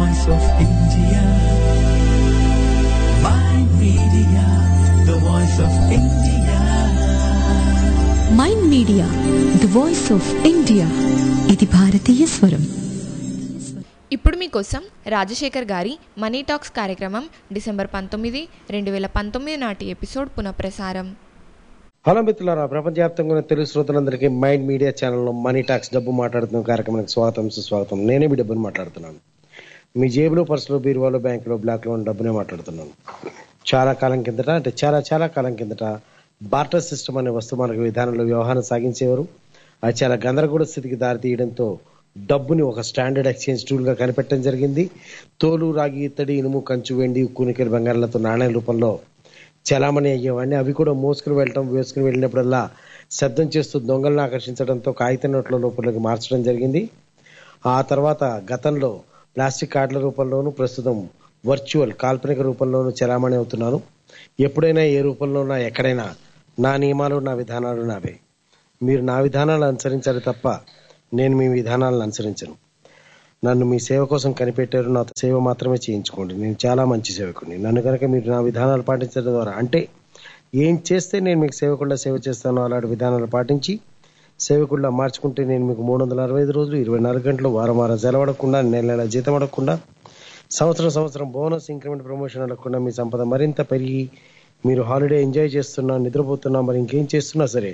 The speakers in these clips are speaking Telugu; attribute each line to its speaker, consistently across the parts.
Speaker 1: voice of India. Mind Media, the voice of India.
Speaker 2: Mind Media the voice of India ఇది భారతీయ స్వరం
Speaker 3: ఇప్పుడు మీకోసం రాజశేఖర్ గారి మనీ టాక్స్ కార్యక్రమం డిసెంబర్ పంతొమ్మిది రెండు వేల పంతొమ్మిది నాటి ఎపిసోడ్ పునఃప్రసారం
Speaker 4: హలో మిత్రులారా ప్రపంచవ్యాప్తంగా ఉన్న తెలుగు శ్రోతలందరికీ మైండ్ మీడియా ఛానల్లో మనీ టాక్స్ డబ్బు మాట్లాడుతున్న కార్యక్రమానికి స్వాగతం సుస్వాగతం నేనే మీ డబ్బుని మాట్లాడుతున్నాను మీ జేబులో పర్సులో బీరువాలో బ్యాంకులో బ్లాక్లో ఉన్న డబ్బునే మాట్లాడుతున్నాను చాలా కాలం కిందట అంటే చాలా చాలా కాలం కిందట బార్టర్ సిస్టమ్ అనే వస్తుమానక విధానంలో వ్యవహారం సాగించేవారు అది చాలా గందరగోళ స్థితికి దారితీయడంతో డబ్బుని ఒక స్టాండర్డ్ ఎక్స్చేంజ్ టూల్ గా కనిపెట్టడం జరిగింది తోలు రాగి ఇత్తడి ఇనుము కంచు వెండి ఉక్కు నికెల్ బంగారాలతో నాణ్యాల రూపంలో చలామణి అయ్యేవాడిని అవి కూడా మోసుకుని వెళ్ళటం వేసుకుని వెళ్ళినప్పుడల్లా శబ్దం చేస్తూ దొంగలను ఆకర్షించడంతో కాగిత నోట్ల రూపంలోకి మార్చడం జరిగింది ఆ తర్వాత గతంలో ప్లాస్టిక్ కార్డుల రూపంలోనూ ప్రస్తుతం వర్చువల్ కాల్పనిక రూపంలోనూ చలామణి అవుతున్నాను ఎప్పుడైనా ఏ రూపంలోనా ఎక్కడైనా నా నియమాలు నా విధానాలు నావే మీరు నా విధానాలు అనుసరించాలి తప్ప నేను మీ విధానాలను అనుసరించను నన్ను మీ సేవ కోసం కనిపెట్టారు నాతో సేవ మాత్రమే చేయించుకోండి నేను చాలా మంచి సేవకుని నన్ను కనుక మీరు నా విధానాలు పాటించడం ద్వారా అంటే ఏం చేస్తే నేను మీకు సేవకుండా సేవ చేస్తానో అలాంటి విధానాలు పాటించి సేవకుల్లా మార్చుకుంటే నేను మీకు మూడు వందల అరవై ఐదు రోజులు ఇరవై నాలుగు గంటలు వారం వారం సెలవు అడగకుండా నెల నెల జీతం అడగకుండా సంవత్సరం సంవత్సరం బోనస్ ఇంక్రిమెంట్ ప్రమోషన్ అడగకుండా మీ సంపద మరింత పెరిగి మీరు హాలిడే ఎంజాయ్ చేస్తున్నా నిద్రపోతున్నా మరి ఇంకేం చేస్తున్నా సరే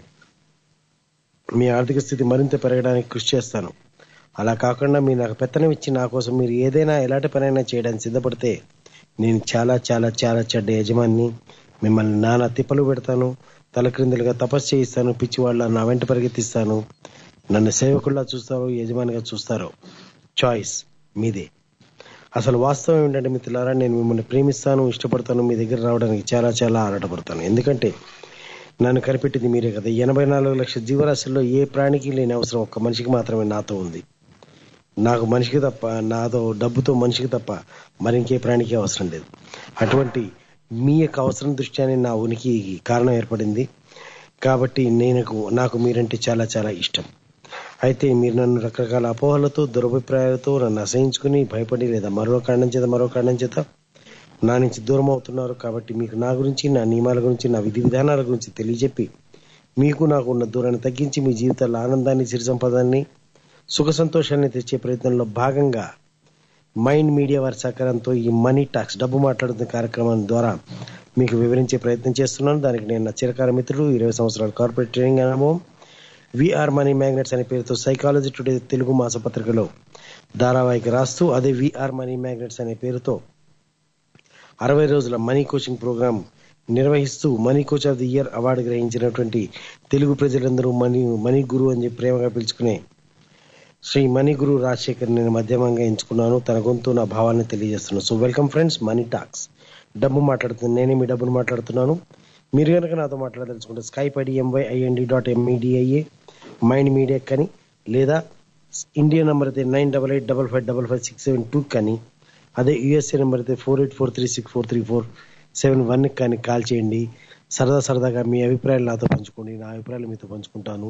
Speaker 4: మీ ఆర్థిక స్థితి మరింత పెరగడానికి కృషి చేస్తాను అలా కాకుండా మీరు నాకు పెత్తనం ఇచ్చి నా కోసం మీరు ఏదైనా ఎలాంటి పనైనా చేయడానికి సిద్ధపడితే నేను చాలా చాలా చాలా చెడ్డ యజమాని మిమ్మల్ని నానా తిప్పలు పెడతాను తలక్రిందులుగా తపస్సు చేయిస్తాను పిచ్చి వాళ్ళ నా వెంట పరిగెత్తిస్తాను నన్ను సేవకుల్లా చూస్తారో యజమానిగా చూస్తారో చాయిస్ మీదే అసలు వాస్తవం ఏంటంటే మిత్రులారా నేను మిమ్మల్ని ప్రేమిస్తాను ఇష్టపడతాను మీ దగ్గర రావడానికి చాలా చాలా ఆరాటపడతాను ఎందుకంటే నన్ను కనిపెట్టింది మీరే కదా ఎనభై నాలుగు లక్షల జీవరాశుల్లో ఏ ప్రాణికి లేని అవసరం ఒక్క మనిషికి మాత్రమే నాతో ఉంది నాకు మనిషికి తప్ప నాతో డబ్బుతో మనిషికి తప్ప మరి ఇంకే ప్రాణికి అవసరం లేదు అటువంటి మీ యొక్క అవసరం దృష్ట్యానే నా ఉనికి కారణం ఏర్పడింది కాబట్టి నేను నాకు మీరంటే చాలా చాలా ఇష్టం అయితే మీరు నన్ను రకరకాల అపోహలతో దురభిప్రాయాలతో నన్ను అసహించుకుని భయపడి లేదా మరో కారణం చేత మరో కారణం చేత నా నుంచి దూరం అవుతున్నారు కాబట్టి మీకు నా గురించి నా నియమాల గురించి నా విధి విధానాల గురించి తెలియజెప్పి మీకు నాకు ఉన్న దూరాన్ని తగ్గించి మీ జీవితాల్లో ఆనందాన్ని సిరి సంపదాన్ని సుఖ సంతోషాన్ని తెచ్చే ప్రయత్నంలో భాగంగా మైండ్ మీడియా వారి సహకారంతో ఈ మనీ టాక్స్ డబ్బు మాట్లాడుతున్న కార్యక్రమం ద్వారా మీకు వివరించే ప్రయత్నం చేస్తున్నాను దానికి నేను నా చిరకాల మిత్రుడు ఇరవై సంవత్సరాల కార్పొరేట్ ట్రైనింగ్ అనుభవం విఆర్ మనీ మ్యాగ్నెట్స్ అనే పేరుతో సైకాలజీ టుడే తెలుగు మాసపత్రికలో ధారావాహిక రాస్తూ అదే విఆర్ మనీ మ్యాగ్నెట్స్ అనే పేరుతో అరవై రోజుల మనీ కోచింగ్ ప్రోగ్రాం నిర్వహిస్తూ money coach of the year award గ్రహించినటువంటి తెలుగు ప్రజలందరూ మనీ మనీ గురు అని చెప్పి ప్రేమగా పిలుచుకునే శ్రీ మణి గురు రాజశేఖర్ నేను మధ్యమంగా ఎంచుకున్నాను తన గొంతు నా భావాన్ని తెలియజేస్తున్నాను so welcome friends money talks డబ్బు మాట్లాడుతున్నాను నేనే మీ డబ్బును మాట్లాడుతున్నాను మీరు కనుక నాతో మాట్లాడదలుచుకుంటే Skype ID MY IND dot MEDIA Mind Media కానీ లేదా ఇండియా నెంబర్ అయితే nine double eight double five double five six seven two కానీ అదే యుఎస్ఏ నెంబర్ అయితే four eight four three six four three four seven one కానీ కాల్ చేయండి సరదా సరదాగా మీ అభిప్రాయాలు నాతో పంచుకోండి నా అభిప్రాయాలు మీతో పంచుకుంటాను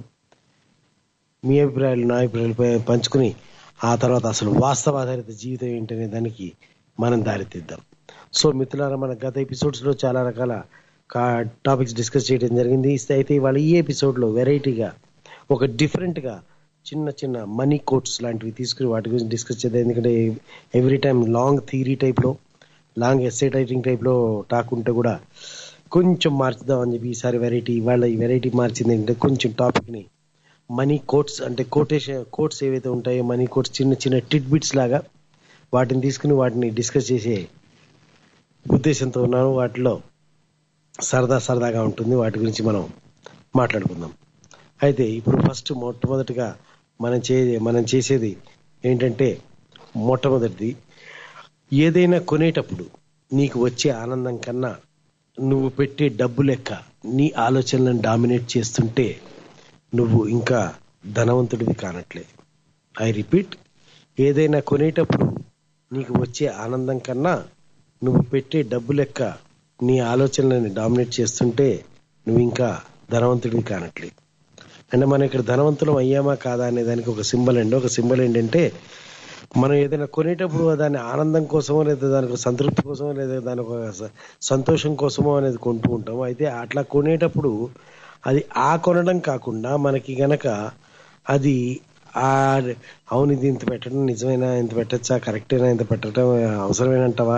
Speaker 4: మీ అభిప్రాయాలు నా అభిప్రాయాలు ప- పంచుకుని ఆ తర్వాత అసలు వాస్తవ ఆధారిత జీవితం ఏంటనే దానికి మనం దారితీద్దాం సో మిత్రులారా మన గత ఎపిసోడ్స్ లో చాలా రకాల టాపిక్స్ డిస్కస్ చేయడం జరిగింది అయితే ఇవాళ ఈ ఎపిసోడ్ లో వెరైటీగా ఒక డిఫరెంట్ గా చిన్న చిన్న మనీ కోట్స్ లాంటివి తీసుకుని వాటి గురించి డిస్కస్ చేద్దాం ఎందుకంటే every time long theory type లో లాంగ్ ఎస్సే రైటింగ్ టైప్ లో టాక్ ఉంటే కూడా కొంచెం మార్చుదాం అని చెప్పి ఈసారి వెరైటీ ఇవాళ ఈ వెరైటీ మార్చింది ఏంటంటే కొంచెం టాపిక్ ని మనీ కోట్స్ అంటే కోటేషన్ కోట్స్ ఏవైతే ఉంటాయో మనీ కోట్స్ చిన్న చిన్న టిట్ బిట్స్ లాగా వాటిని తీసుకుని వాటిని డిస్కస్ చేసే ఉద్దేశంతో ఉన్నాను వాటిలో సరదా సరదాగా ఉంటుంది వాటి గురించి మనం మాట్లాడుకుందాం అయితే ఇప్పుడు ఫస్ట్ మొట్టమొదటిగా మనం చే మనం చేసేది ఏంటంటే మొట్టమొదటిది ఏదైనా కొనేటప్పుడు నీకు వచ్చే ఆనందం కన్నా నువ్వు పెట్టే డబ్బు లెక్క నీ ఆలోచనలను డామినేట్ చేస్తుంటే నువ్వు ఇంకా ధనవంతుడివి కానట్లే ఐ రిపీట్ ఏదైనా కొనేటప్పుడు నీకు వచ్చే ఆనందం కన్నా నువ్వు పెట్టే డబ్బు లెక్క నీ ఆలోచనలను డామినేట్ చేస్తుంటే నువ్వు ఇంకా ధనవంతుడివి కానట్లే అంటే మనం ఇక్కడ ధనవంతులం అయ్యామా కాదా అనే దానికి ఒక సింబల్ అండి ఒక సింబల్ ఏంటంటే మనం ఏదైనా కొనేటప్పుడు దాని ఆనందం కోసమో లేదా దానికి సంతృప్తి కోసమో లేదా దాని ఒక స- సంతోషం కోసమో అనేది కొంటూ ఉంటాం అయితే అట్లా కొనేటప్పుడు అది ఆ కొనడం కాకుండా మనకి గనక అది ఆ అవును ఇది ఇంత పెట్టడం నిజమేనా ఇంత పెట్టచ్చా కరెక్టేనా ఇంత పెట్టడం అవసరమేనంటావా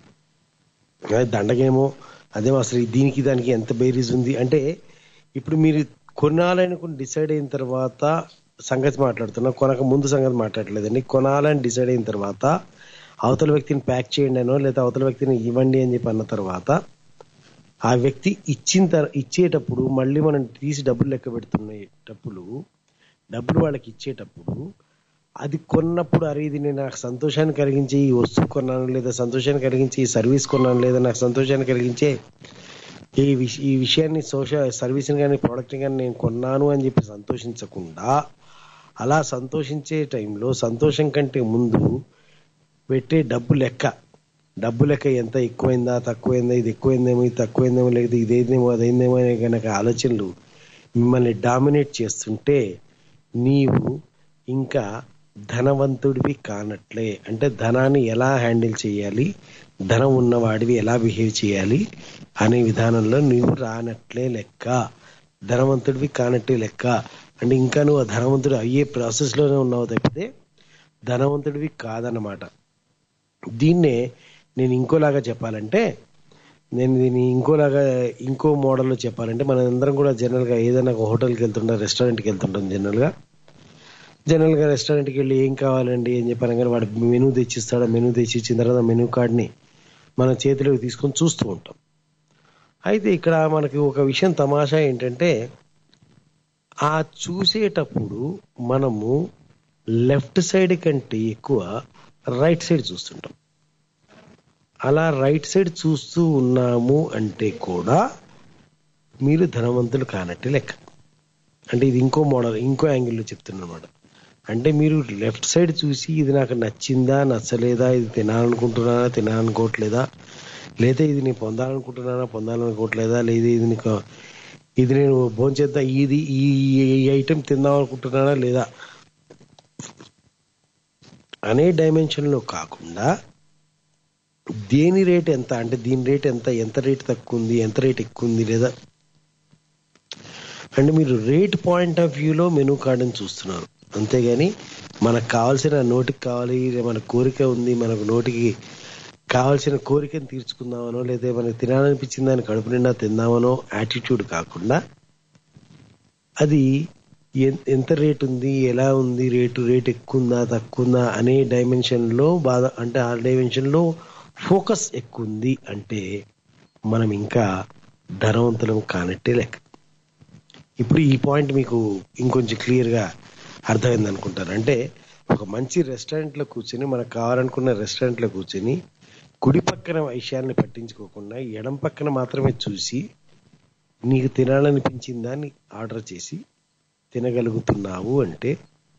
Speaker 4: అది దండగేమో అదేమో అసలు దీనికి దానికి ఎంత బేరీజ్ ఉంది అంటే ఇప్పుడు మీరు కొనాలనుకుని డిసైడ్ అయిన తర్వాత సంగతి మాట్లాడుతున్నా కొనక ముందు సంగతి మాట్లాడలేదండి కొనాలని డిసైడ్ అయిన తర్వాత అవతల వ్యక్తిని ప్యాక్ చేయండి అనో లేదా అవతల వ్యక్తిని ఇవ్వండి అని చెప్పి అన్న తర్వాత ఆ వ్యక్తి ఇచ్చిన తర్- ఇచ్చేటప్పుడు మళ్ళీ మనం తీసి డబ్బులు లెక్క పెడుతున్నప్పుడు డబ్బులు వాళ్ళకి ఇచ్చేటప్పుడు అది కొన్నప్పుడు అరే ఇది నేను నాకు సంతోషాన్ని కలిగించే ఈ వస్తువు కొన్నాను లేదా సంతోషాన్ని కలిగించే ఈ సర్వీస్ కొన్నాను లేదా నాకు సంతోషాన్ని కలిగించే ఈ విష ఈ విషయాన్ని సోషల్ సర్వీస్ని కానీ ప్రోడక్ట్ని కానీ నేను కొన్నాను అని చెప్పి సంతోషించకుండా అలా సంతోషించే టైంలో సంతోషం కంటే ముందు పెట్టే డబ్బు లెక్క డబ్బు లెక్క ఎంత ఎక్కువైందా తక్కువైందా ఇది ఎక్కువైందేమో ఇది తక్కువైందేమో లేదా ఇదేందేమో అదైందేమో అనే కనుక ఆలోచనలు మిమ్మల్ని డామినేట్ చేస్తుంటే నీవు ఇంకా ధనవంతుడివి కానట్లే అంటే ధనాన్ని ఎలా హ్యాండిల్ చేయాలి ధనం ఉన్నవాడివి ఎలా బిహేవ్ చేయాలి అనే విధానంలో నువ్వు రానట్లే లెక్క ధనవంతుడివి కానట్టే లెక్క అంటే ఇంకా నువ్వు ఆ ధనవంతుడు అయ్యే ప్రాసెస్ లోనే ఉన్నావు తప్పితే ధనవంతుడివి కాదన్నమాట దీన్నే నేను ఇంకోలాగా చెప్పాలంటే నేను దీన్ని ఇంకోలాగా ఇంకో మోడల్లో చెప్పాలంటే మన అందరం కూడా జనరల్ గా ఏదైనా ఒక హోటల్కి వెళ్తుంటాం రెస్టారెంట్కి వెళ్తుంటాం జనరల్ గా జనరల్ గా రెస్టారెంట్కి వెళ్ళి ఏం కావాలండి అని చెప్పాను కానీ వాడు మెనూ తెచ్చిస్తాడు మెనూ తెచ్చి ఇచ్చిన తర్వాత మెనూ కార్డ్ని మన చేతిలోకి తీసుకొని చూస్తూ ఉంటాం అయితే ఇక్కడ మనకి ఒక విషయం తమాషా ఏంటంటే ఆ చూసేటప్పుడు మనము లెఫ్ట్ సైడ్ కంటే ఎక్కువ రైట్ సైడ్ చూస్తుంటాం అలా రైట్ సైడ్ చూస్తూ ఉన్నాము అంటే కూడా మీరు ధనవంతులు కానట్టే లెక్క అంటే ఇది ఇంకో మోడల్ ఇంకో యాంగిల్లో చెప్తున్నా అనమాట అంటే మీరు లెఫ్ట్ సైడ్ చూసి ఇది నాకు నచ్చిందా నచ్చలేదా ఇది తినాలనుకుంటున్నానా తినాలనుకోవట్లేదా లేదా ఇది నేను పొందాలనుకుంటున్నానా పొందాలనుకోవట్లేదా లేదా ఇది నీకు ఇది నేను భోంచేద్దాం ఇది ఈ ఈ ఐటెం తిందాం అనుకుంటున్నానా లేదా అనే డైమెన్షన్ లో కాకుండా దేని రేట్ ఎంత అంటే దీని రేట్ ఎంత ఎంత రేట్ తక్కువ ఉంది ఎంత రేట్ ఎక్కువ ఉంది లేదా అంటే మీరు రేట్ పాయింట్ ఆఫ్ వ్యూలో మెనూ కార్డుని చూస్తున్నారు అంతేగాని మనకు కావాల్సిన నోటికి కావాలి మన కోరిక ఉంది మనకు నోటికి కావాల్సిన కోరికను తీర్చుకుందామనో లేదా మనకి తినాలనిపించింది దాన్ని కడుపు నిండా తిందామనో యాటిట్యూడ్ కాకుండా అది ఎన్- ఎంత రేట్ ఉంది ఎలా ఉంది రేటు రేట్ ఎక్కువ ఉందా తక్కువ ఉందా అనే డైమెన్షన్ లో బాధ అంటే ఆ డైమెన్షన్ లో ఫోకస్ ఎక్కువ ఉంది అంటే మనం ఇంకా ధనవంతులం కానట్టే లెక్క ఇప్పుడు ఈ పాయింట్ మీకు ఇంకొంచెం క్లియర్ గా అర్థమైంది అనుకుంటారు అంటే ఒక మంచి రెస్టారెంట్ లో కూర్చొని మనకు కావాలనుకున్న రెస్టారెంట్ లో కూర్చొని కుడి పక్కన విషయాన్ని పట్టించుకోకుండా ఎడం పక్కన మాత్రమే చూసి నీకు తినాలనిపించిందా అని ఆర్డర్ చేసి తినగలుగుతున్నావు అంటే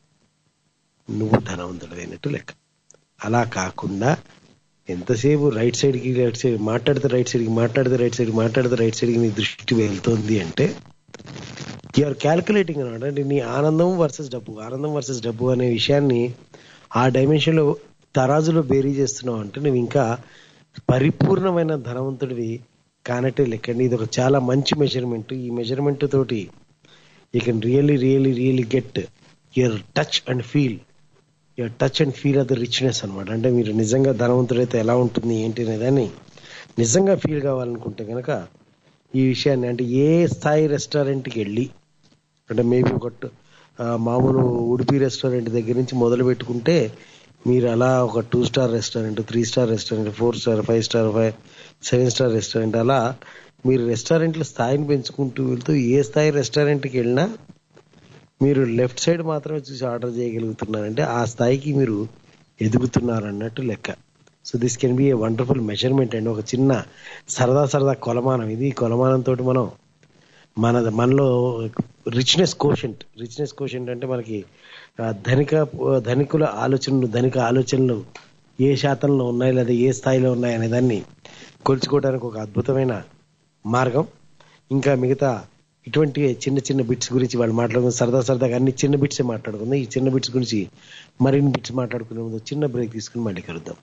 Speaker 4: నువ్వు ధనవంతుడైనట్టు లెక్క అలా కాకుండా ఎంతసేపు రైట్ సైడ్ కి రైట్ సైడ్ మాట్లాడితే రైట్ సైడ్ కి మాట్లాడితే రైట్ సైడ్ కి మాట్లాడితే రైట్ సైడ్ కి నీ దృష్టి వెళ్తోంది అంటే యూఆర్ క్యాల్కులేటింగ్ అనమాట అంటే నీ ఆనందం వర్సెస్ డబ్బు ఆనందం వర్సెస్ డబ్బు అనే విషయాన్ని ఆ డైమెన్షన్ లో తరాజులో బేరీ చేస్తున్నావు అంటే నువ్వు ఇంకా పరిపూర్ణమైన ధనవంతుడివి కానట్టే లెక్కండి ఇది ఒక చాలా మంచి మెజర్మెంట్ ఈ మెజర్మెంట్ తోటి you can really really really get your touch and feel your touch and feel of the richness అనమాట అంటే మీరు నిజంగా ధనవంతుడైతే ఎలా ఉంటుంది ఏంటి అనేదాన్ని నిజంగా ఫీల్ కావాలనుకుంటే కనుక ఈ విషయాన్ని అంటే ఏ స్థాయి రెస్టారెంట్కి వెళ్ళి అంటే మేబీ ఒక ట- ఆ, మామూలు ఉడిపి రెస్టారెంట్ దగ్గర నుంచి మొదలు పెట్టుకుంటే మీరు అలా ఒక two star restaurant three star restaurant four star five star five seven star restaurant అలా మీరు రెస్టారెంట్ల స్థాయిని పెంచుకుంటూ వెళ్తూ ఏ స్థాయి రెస్టారెంట్కి వెళ్ళినా మీరు లెఫ్ట్ సైడ్ మాత్రమే చూసి ఆర్డర్ చేయగలుగుతున్నారంటే ఆ స్థాయికి మీరు ఎదుగుతున్నారు అన్నట్టు లెక్క so this can be a wonderful measurement అండి ఒక చిన్న సరదా సరదా కొలమానం ఇది ఈ కొలమానంతో మనం మన మనలో రిచ్నెస్ కోషంట్ రిచ్నెస్ కోషంట్ అంటే మనకి ఆ, ధనిక ధనికుల ఆలోచనలు ధనిక ఆలోచనలు ఏ శాతంలో ఉన్నాయి లేదా ఏ స్థాయిలో ఉన్నాయి అనే దాన్ని కొలుచుకోవడానికి ఒక అద్భుతమైన మార్గం ఇంకా మిగతా ఇటువంటి చిన్న చిన్న బిట్స్ గురించి వాళ్ళు మాట్లాడుకుని సరదా సరదాగా అన్ని చిన్న బిట్సే మాట్లాడుకుందాం ఈ చిన్న బిట్స్ గురించి మరిన్ని బిట్స్ మాట్లాడుకునే ముందు చిన్న బ్రేక్ తీసుకుని మళ్ళీ కలుద్దాం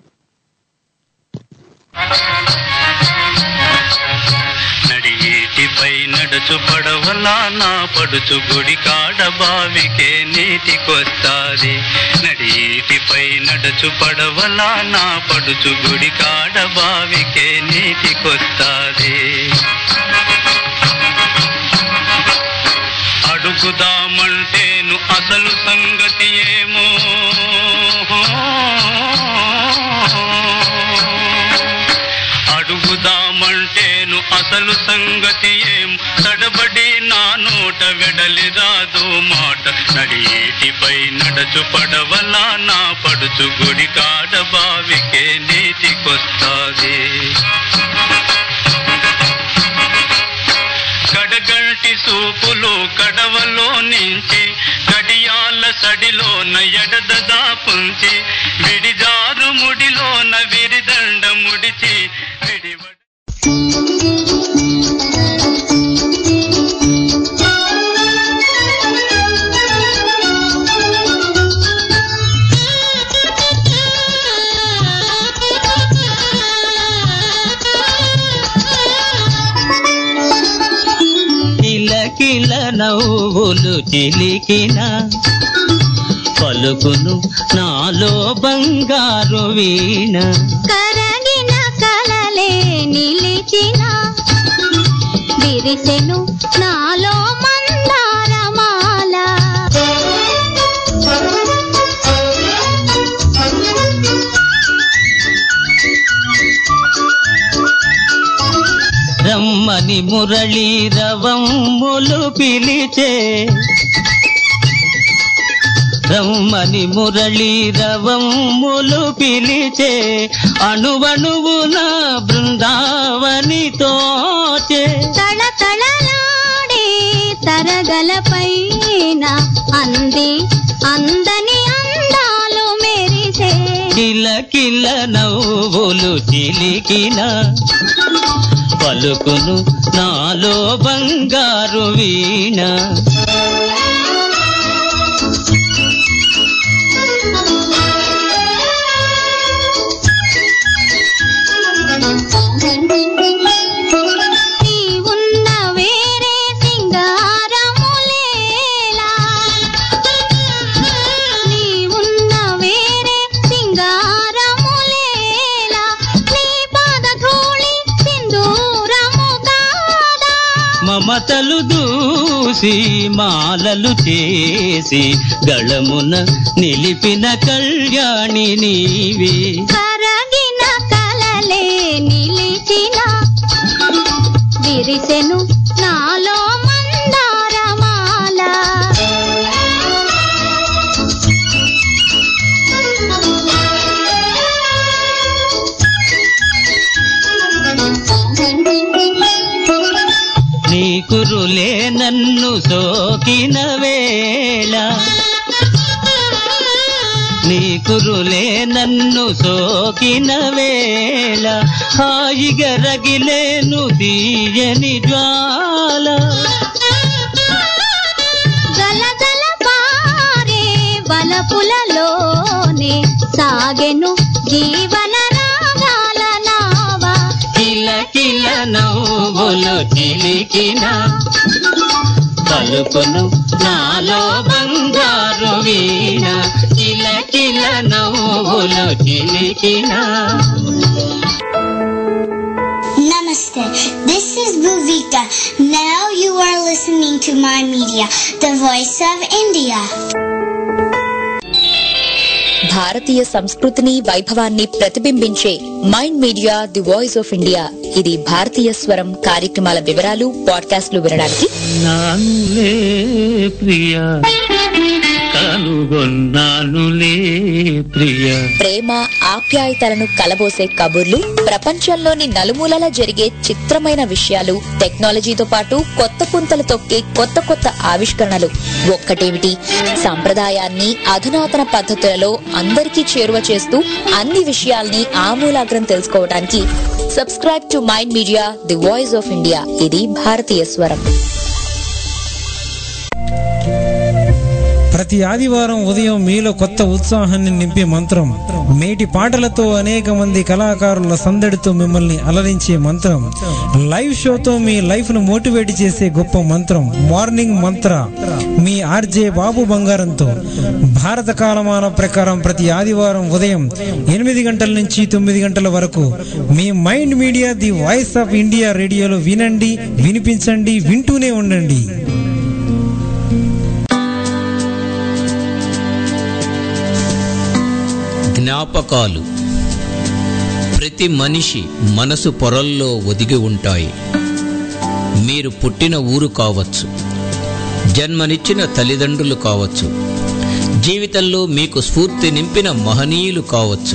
Speaker 5: నడియేటిపై నడుచు పడవలా నా పడుచు గుడి కాడ బావికే నీటికొస్తాది నడియేటిపై నడుచు పడవలా నా పడుచు గుడి కాడ బావికే నీటికొస్తాది అడుగుదామంటేను అసలు సంగతి ఏమో అడుగుదామంటేను అసలు సంగతి ఏం తడబడి నా నోట వెడలిరాదు మాట నడియేటిపై నడచు పడవలా నా పడుచు గుడి కాడ బావికే నీటికొస్తాది కడగంటి సూపులు కడవలో నుంచి గడియాల సడిలోన ఎడదదా పుంచి విడిజారు ముడిలోన విరిదండ ముడిచి విడివడ కిలకిల నవ్వులు చిలికిన పలుకును నాలో బంగారు వీణ
Speaker 6: కరగిన కలలే నిలిచిన విరిసెను నాలో మందారమాల
Speaker 5: రమ్మని మురళీ రవమ్ములు పిలిచే రమ్మని మురళీ రవమ్ములు పిలిచే అణువణువున బృందావని తోచే
Speaker 6: తళతళలాడే తరగల పైన అంది అందని అందాలు మెరిసే
Speaker 5: కిల కిల నవ్వులు చిలికిన పలుకును నాలో బంగారు వీణ
Speaker 6: నీ ఉన్న వేరే సింగారములేలా నీ ఉన్న వేరే సింగారములేలా నీ పాదధూళి సింధూరము కాదా
Speaker 5: మమతలు దూసి మాలలు చేసి గళమున నిలిపిన కళ్యాణి నీవే
Speaker 6: కరగిన కలలే నిలిచిన విరిసెను నాలో మందారమాల
Speaker 5: నీ కురులే నన్ను సోకిన వేళ నీ కురులే నన్ను సోకిన వేళ హాయిగా రగిలేను తీయని జ్వాల
Speaker 6: గలగల పారే వలపులలోనే సాగెను జీవన రాగాల నావా
Speaker 5: కిల కిల నవ్వులు చిలికిన పలుకును నాలో బంగారు వీణ కిల కిల నవ్వులు చిలికిన
Speaker 7: Namaste. This is Bhuvika. Now you are listening to my media, the voice of India.
Speaker 8: భారతీయ సంస్కృతిని వైభవాన్ని ప్రతిబింబించే Mind Media the voice of India ఇది భారతీయ స్వరం కార్యక్రమాల వివరాలు పాడ్కాస్ట్లు వినడానికి
Speaker 5: నానులే ప్రియా కనుగొన్నానులే ప్రియా
Speaker 8: ప్రేమ ఆప్యాయతలను కలబోసే కబుర్లు ప్రపంచంలోని నలుమూలలా జరిగే చిత్రమైన విషయాలు టెక్నాలజీతో పాటు కొత్త పుంతలు తొక్కే కొత్త కొత్త ఆవిష్కరణలు ఒక్కటేమిటి సంప్రదాయాన్ని అధునాతన పద్ధతులలో అందరికీ చేరువ చేస్తూ అన్ని విషయాల్ని ఆమూలాగ్రం తెలుసుకోవడానికి subscribe to mind Media the voice of India ఇది భారతీయ స్వరం
Speaker 9: ప్రతి ఆదివారం ఉదయం మీలో కొత్త ఉత్సాహాన్ని నింపే మంత్రం మేటి పాటలతో అనేక మంది కళాకారుల సందడితో మిమ్మల్ని అలరించే మంత్రం లైవ్ షోతో మీ లైఫ్ ను మోటివేట్ చేసే గొప్ప మంత్రం మార్నింగ్ మంత్ర మీ ఆర్జే బాబు బంగారంతో భారత కాలమాన ప్రకారం ప్రతి ఆదివారం ఉదయం ఎనిమిది గంటల నుంచి తొమ్మిది గంటల వరకు మీ Mind Media the voice of India రేడియోలో వినండి వినిపించండి వింటూనే ఉండండి
Speaker 10: జ్ఞాపకాలు ప్రతి మనిషి మనసు పొరల్లో ఒదిగి ఉంటాయి మీరు పుట్టిన ఊరు కావచ్చు జన్మనిచ్చిన తల్లిదండ్రులు కావచ్చు జీవితంలో మీకు స్ఫూర్తి నింపిన మహనీయులు కావచ్చు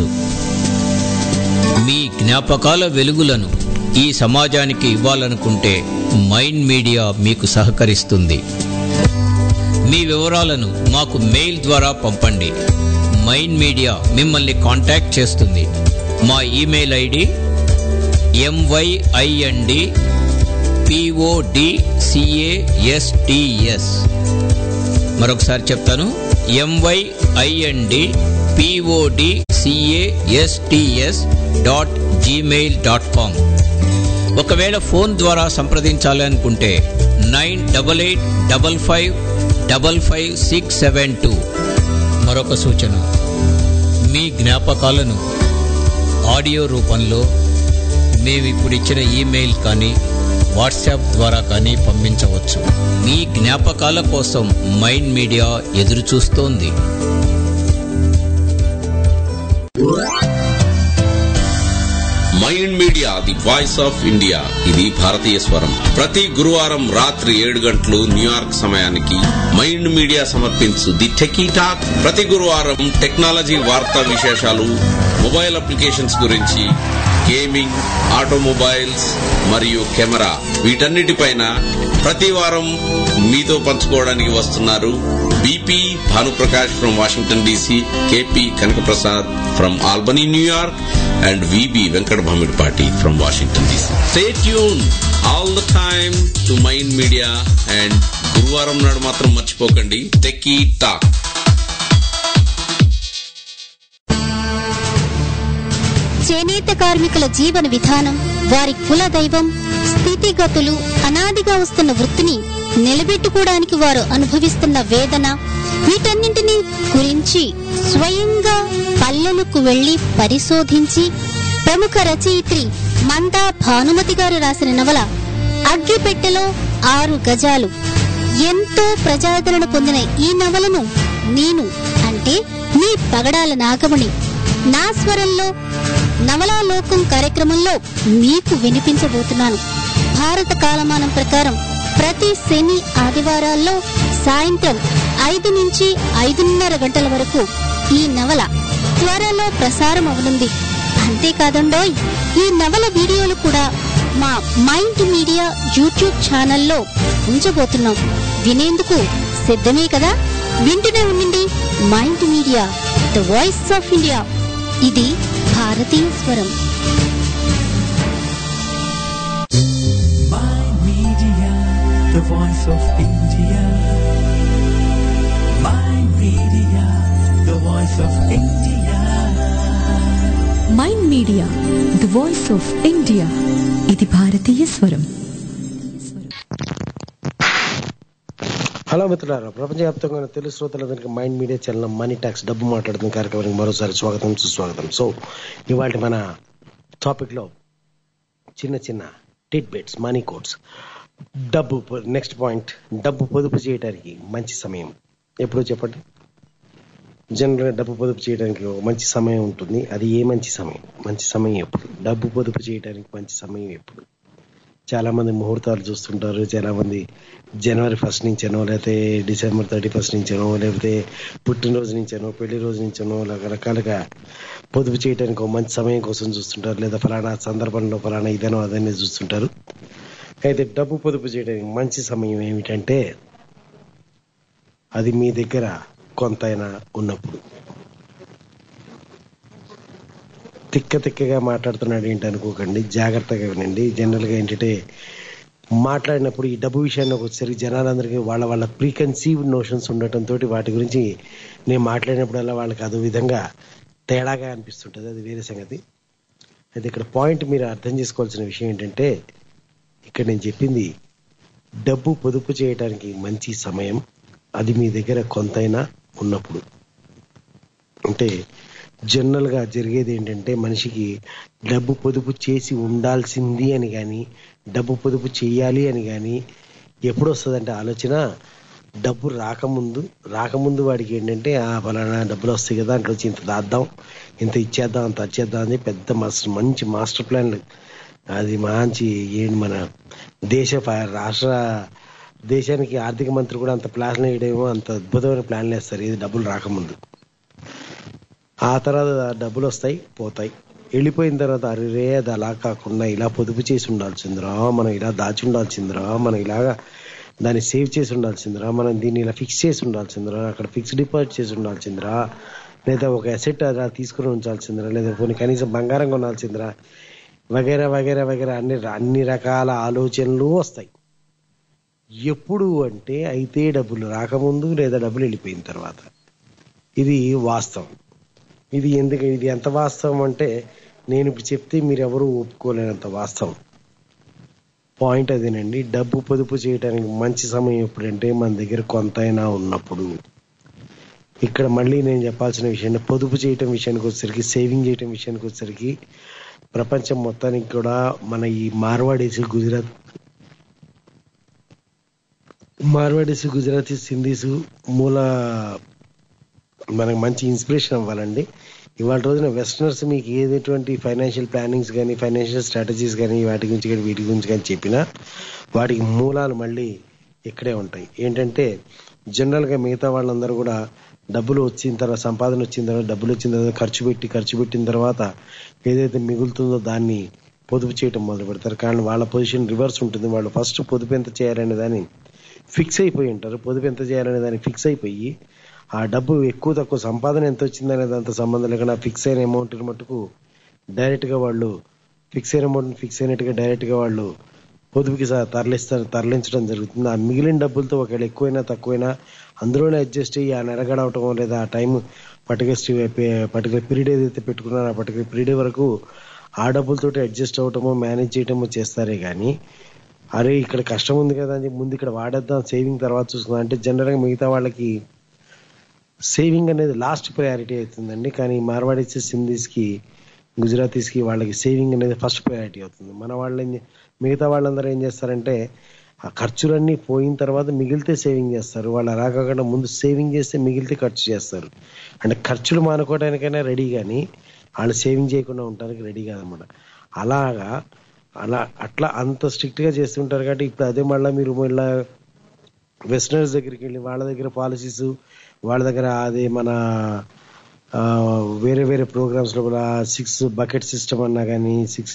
Speaker 10: మీ జ్ఞాపకాల వెలుగులను ఈ సమాజానికి ఇవ్వాలనుకుంటే మైండ్ మీడియా మీకు సహకరిస్తుంది మీ వివరాలను మాకు మెయిల్ ద్వారా పంపండి మైండ్ మీడియా మిమ్మల్ని కాంటాక్ట్ చేస్తుంది మా ఇమెయిల్ ఐడి ఎంవైఐఎన్డి పిఓడిసిఏఎస్టిఎస్ మరొకసారి చెప్తాను MYIND PODCASTS dot Gmail dot com ఒకవేళ ఫోన్ ద్వారా సంప్రదించాలనుకుంటే nine double eight double five double five six seven two మరొక సూచన మీ జ్ఞాపకాలను ఆడియో రూపంలో మేము ఇప్పుడు ఇచ్చిన ఈమెయిల్ కానీ వాట్సాప్ ద్వారా కానీ పంపించవచ్చు మీ జ్ఞాపకాల కోసం మైండ్ మీడియా ఎదురు చూస్తోంది
Speaker 11: Mind Media the voice of India ఇది భారతీయ స్వరం ప్రతి గురువారం రాత్రి ఏడు గంటలు న్యూయార్క్ సమయానికి మైండ్ మీడియా సమర్పించు ది టెకీ టాక్ ప్రతి గురువారం టెక్నాలజీ వార్తా విశేషాలు మొబైల్ అప్లికేషన్స్ గురించి గేమింగ్ ఆటోమొబైల్స్ మరియు కెమెరా వీటన్నిటిపైన ప్రతి వారం మీతో పంచుకోవడానికి వస్తున్నారు BP Bhanuprakash from Washington DC KP Kanakaprasad from Albany New York and VB Venkat Bhamidpati from Washington DC. Stay tuned all the time to Mind Media and గురువారం నాడు మాత్రం మర్చిపోకండి టెక్కీ టాక్
Speaker 6: చేనేత కార్మికుల జీవన విధానం వారి కుల దైవం స్థితిగతులు అనాదిగా వస్తున్న వృత్తిని నిలబెట్టుకోవడానికి వారు అనుభవిస్తున్న వేదన వీటన్నింటినీ గురించి స్వయంగా పల్లెలకు వెళ్లి పరిశోధించి ప్రముఖ రచయిత్రి మందా భానుమతి గారు రాసిన నవల అగ్గిపెట్టెలో ఆరు గజాలు ఎంతో ప్రజాదరణ పొందిన ఈ నవలను నేను అంటే మీ పగడాల నాగమణి నా స్వరంలో నవలాలోకం కార్యక్రమంలో మీకు వినిపించబోతున్నాను భారత కాలమానం ప్రకారం ప్రతి శని ఆదివారాల్లో సాయంత్రం ఐదు నుంచి ఐదున్నర గంటల వరకు ఈ నవల త్వరలో ప్రసారం అవనుంది అంతేకాదండోయ్ ఈ నవల వీడియోలు కూడా మా మైండ్ మీడియా యూట్యూబ్ ఛానల్లో ఉంచబోతున్నాం వినేందుకు సిద్ధమే కదా వింటూనే ఉండండి Mind Media the voice of India ఇది భారతీయ స్వరం
Speaker 1: Mind Media, the voice of India. Mind Media, the voice of India.
Speaker 2: Mind Media the voice of India ఇది భారతీయ స్వరం
Speaker 4: హలో మిత్రులారా ప్రపంచవ్యాప్తంగా ఉన్న తెలుగు శ్రోతలందరికీ Mind Media channel money talks డబ్బు మాట్లాడుతున్న కార్యక్రమానికి మరోసారి స్వాగతం సుస్వాగతం సో ఇవాళ మన టాపిక్లో చిన్న చిన్న టిట్ బిట్స్ మనీ కోడ్స్ డబ్బు నెక్స్ట్ పాయింట్ డబ్బు పొదుపు చేయడానికి మంచి సమయం ఎప్పుడు చెప్పండి జనరల్గా డబ్బు పొదుపు చేయడానికి ఒక మంచి సమయం ఉంటుంది అది ఏ మంచి సమయం మంచి సమయం ఎప్పుడు డబ్బు పొదుపు చేయడానికి మంచి సమయం ఎప్పుడు చాలా మంది ముహూర్తాలు చూస్తుంటారు చాలా మంది జనవరి ఫస్ట్ నుంచనో లేకపోతే డిసెంబర్ థర్టీ ఫస్ట్ నుంచనో లేకపోతే పుట్టినరోజు నుంచనో పెళ్లి రోజు నుంచనో రకరకాలుగా పొదుపు చేయడానికి ఒక మంచి సమయం కోసం చూస్తుంటారు లేదా ఫలానా సందర్భంలో ఫలానా ఇదనో అదనే చూస్తుంటారు అయితే డబ్బు పొదుపు చేయడానికి మంచి సమయం ఏమిటంటే అది మీ దగ్గర కొంతైనా ఉన్నప్పుడు తిక్క తిక్కగా మాట్లాడుతున్నాడు ఏంటి అనుకోకండి జాగ్రత్తగా వినండి జనరల్గా ఏంటంటే మాట్లాడినప్పుడు ఈ డబ్బు విషయాన్ని వచ్చేసరికి జనాలందరికీ వాళ్ళ వాళ్ళ ప్రీకన్సీవ్డ్ నోషన్స్ ఉండటంతో వాటి గురించి నేను మాట్లాడినప్పుడల్లా వాళ్ళకి అదో విధంగా తేడాగా అనిపిస్తుంటుంది అది వేరే సంగతి అయితే ఇక్కడ పాయింట్ మీరు అర్థం చేసుకోవాల్సిన విషయం ఏంటంటే ఇక్కడ నేను చెప్పింది డబ్బు పొదుపు చేయడానికి మంచి సమయం అది మీ దగ్గర కొంతైనా ఉన్నప్పుడు అంటే జనరల్ గా జరిగేది ఏంటంటే మనిషికి డబ్బు పొదుపు చేసి ఉండాల్సింది అని కానీ డబ్బు పొదుపు చేయాలి అని కానీ ఎప్పుడు వస్తుందంటే ఆలోచన డబ్బు రాకముందు రాకముందు వాడికి ఏంటంటే ఆ ఫలానా డబ్బులు వస్తాయి కదా దాంట్లో వచ్చి ఇంత దాద్దాం ఇంత ఇచ్చేద్దాం అంత వచ్చేద్దాం అని పెద్ద మాస్టర్ మంచి మాస్టర్ ప్లాన్ అది మంచి ఏంటి మన దేశ ప- రాష్ట్ర దేశానికి ఆర్థిక మంత్రి కూడా అంత ప్లాన్ వేయడమేమో అంత అద్భుతమైన ప్లాన్లు వేస్తారు ఇది డబ్బులు రాకముందు ఆ తర్వాత డబ్బులు వస్తాయి పోతాయి వెళ్ళిపోయిన తర్వాత అరే అది అలా కాకుండా ఇలా పొదుపు చేసి ఉండాల్సిందిరా మనం ఇలా దాచి ఉండాల్సిందిరా మనం ఇలాగా దాన్ని సేవ్ చేసి ఉండాల్సిందిరా మనం దీన్ని ఇలా ఫిక్స్ చేసి ఉండాల్సిందిరా అక్కడ ఫిక్స్ డిపాజిట్ చేసి ఉండాల్సిందిరా లేదా ఒక అసెట్ అలా తీసుకుని ఉంచాల్సిందిరా లేదా పోనీ కనీసం బంగారం కొనాల్సిందిరా వగేరా వగేరా వగేరా అన్ని అన్ని రకాల ఆలోచనలు వస్తాయి ఎప్పుడు అంటే అయితే డబ్బులు రాకముందు లేదా డబ్బులు వెళ్ళిపోయిన తర్వాత ఇది వాస్తవం ఇది ఎందుకు ఇది ఎంత వాస్తవం అంటే నేను ఇప్పుడు చెప్తే మీరు ఎవరు ఒప్పుకోలేనంత వాస్తవం పాయింట్ అదేనండి డబ్బు పొదుపు చేయడానికి మంచి సమయం ఎప్పుడంటే మన దగ్గర కొంతైనా ఉన్నప్పుడు ఇక్కడ మళ్ళీ నేను చెప్పాల్సిన విషయం పొదుపు చేయటం విషయానికి వచ్చేసరికి సేవింగ్ చేయటం విషయానికి వచ్చేసరికి ప్రపంచం మొత్తానికి కూడా మన ఈ మార్వాడీస్ గుజరాత్ మార్వాడీస్ గుజరాతీస్ హిందీస్ మూల మనకు మంచి ఇన్స్పిరేషన్ అవ్వాలండి ఇవాళ రోజున వెస్టర్నర్స్ మీకు ఏదటువంటి ఫైనాన్షియల్ ప్లానింగ్స్ కానీ ఫైనాన్షియల్ స్ట్రాటజీస్ కానీ వాటి గురించి కానీ వీటి గురించి కానీ చెప్పినా వాటికి మూలాలు మళ్ళీ ఇక్కడే ఉంటాయి ఏంటంటే జనరల్గా మిగతా వాళ్ళందరూ కూడా డబ్బులు వచ్చిన తర్వాత సంపాదన వచ్చిన తర్వాత డబ్బులు వచ్చిన తర్వాత ఖర్చు పెట్టి ఖర్చు పెట్టిన తర్వాత ఏదైతే మిగులుతుందో దాన్ని పొదుపు చేయటం మొదలు పెడతారు కానీ వాళ్ళ పొజిషన్ రివర్స్ ఉంటుంది వాళ్ళు ఫస్ట్ పొదుపు ఎంత చేయాలనే దాన్ని ఫిక్స్ అయిపోయి ఉంటారు పొదుపు ఎంత చేయాలనే దానికి ఫిక్స్ అయిపోయి ఆ డబ్బు ఎక్కువ తక్కువ సంపాదన ఎంత వచ్చిందనే దాంతో సంబంధం లేకుండా ఫిక్స్ అయిన అమౌంట్ మటుకు డైరెక్ట్ గా వాళ్ళు ఫిక్స్ అయిన అమౌంట్ ఫిక్స్ అయినట్టుగా డైరెక్ట్ గా వాళ్ళు పొదుపుకి స- తరలిస్తారు తరలించడం జరుగుతుంది ఆ మిగిలిన డబ్బులతో ఒకవేళ ఎక్కువైనా తక్కువైనా అందులోనే అడ్జస్ట్ అయ్యి ఆ నెల గడవటం లేదా ఆ టైం పర్టికులర్ పర్టికులర్ పీరియడ్ ఏదైతే పెట్టుకున్నారో ఆ పర్టికులర్ పీరియడ్ వరకు ఆ డబ్బులతోటి అడ్జస్ట్ అవటమో మేనేజ్ చేయటమో చేస్తారే కానీ అరే ఇక్కడ కష్టం ఉంది కదా అని చెప్పి ముందు ఇక్కడ వాడేద్దాం సేవింగ్ తర్వాత చూసుకుందాం అంటే జనరల్ గా మిగతా వాళ్ళకి సేవింగ్ అనేది లాస్ట్ ప్రయారిటీ అవుతుందండి కానీ మార్వాడీస్ సింధీస్ కి గుజరాతీస్ కి వాళ్ళకి సేవింగ్ అనేది ఫస్ట్ ప్రయారిటీ అవుతుంది మన వాళ్ళు ఏం చే- మిగతా వాళ్ళందరూ ఏం చేస్తారంటే ఆ ఖర్చులన్నీ పోయిన తర్వాత మిగిలితే సేవింగ్ చేస్తారు వాళ్ళు అలా కాకుండా ముందు సేవింగ్ చేస్తే మిగిలితే ఖర్చు చేస్తారు అంటే ఖర్చులు మానుకోవడానికైనా రెడీ కానీ వాళ్ళు సేవింగ్ చేయకుండా ఉండడానికి రెడీ కాదనమాట అలాగా అలా అట్లా అంత స్ట్రిక్ట్ గా చేస్తుంటారు కాబట్టి ఇప్పుడు అదే మళ్ళీ మీరు మళ్ళీ వెస్టర్నర్స్ దగ్గరికి వెళ్ళి వాళ్ళ దగ్గర పాలసీస్ వాళ్ళ దగ్గర అదే మన ఆ, వేరే వేరే ప్రోగ్రామ్స్ లో కూడా సిక్స్ బకెట్ సిస్టమ్ అన్నా కానీ సిక్స్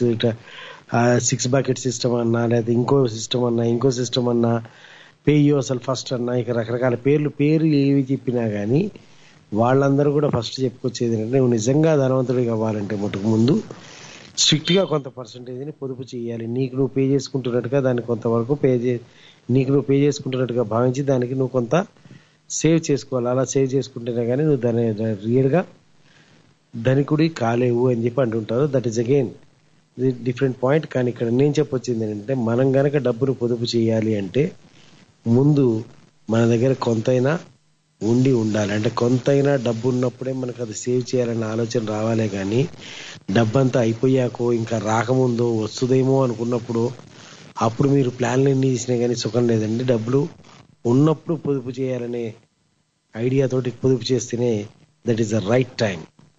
Speaker 4: సిక్స్ బకెట్ సిస్టమ్ అన్నా లేదా ఇంకో సిస్టమ్ అన్నా ఇంకో సిస్టమ్ అన్నా పే అసలు ఫస్ట్ అన్నా ఇక రకరకాల పేర్లు పేరు ఏవి చెప్పినా కానీ వాళ్ళందరూ కూడా ఫస్ట్ చెప్పుకొచ్చేది ఏంటంటే నువ్వు నిజంగా ధనవంతుడికి అవ్వాలంటే మటుకు ముందు స్ట్రిక్ట్ గా కొంత పర్సంటేజ్ ని పొదుపు చేయాలి నీకు నువ్వు పే చేసుకుంటున్నట్టుగా దానికి కొంతవరకు పే చే నీకు నువ్వు పే చేసుకుంటున్నట్టుగా భావించి దానికి నువ్వు కొంత సేవ్ చేసుకోవాలి అలా సేవ్ చేసుకుంటేనే కానీ నువ్వు దాని రియల్ గా ధనికుడి కాలేవు అని చెప్పి అంటుంటారు that is again different point కానీ ఇక్కడ నేను చెప్పొచ్చింది ఏంటంటే మనం గనక డబ్బును పొదుపు చేయాలి అంటే ముందు మన దగ్గర కొంతైనా ఉండి ఉండాలి అంటే కొంతైనా డబ్బు ఉన్నప్పుడే మనకు అది సేవ్ చేయాలన్న ఆలోచన రావాలే కానీ డబ్బంతా అయిపోయాకో ఇంకా రాకముందో వస్తుందేమో అనుకున్నప్పుడు అప్పుడు మీరు ప్లాన్లు ఎన్ని చేసినా కానీ సుఖం లేదండి డబ్బులు ఉన్నప్పుడు పొదుపు చేయాలనే ఐడియా తోటి పొదుపు చేస్తేనే that is the right time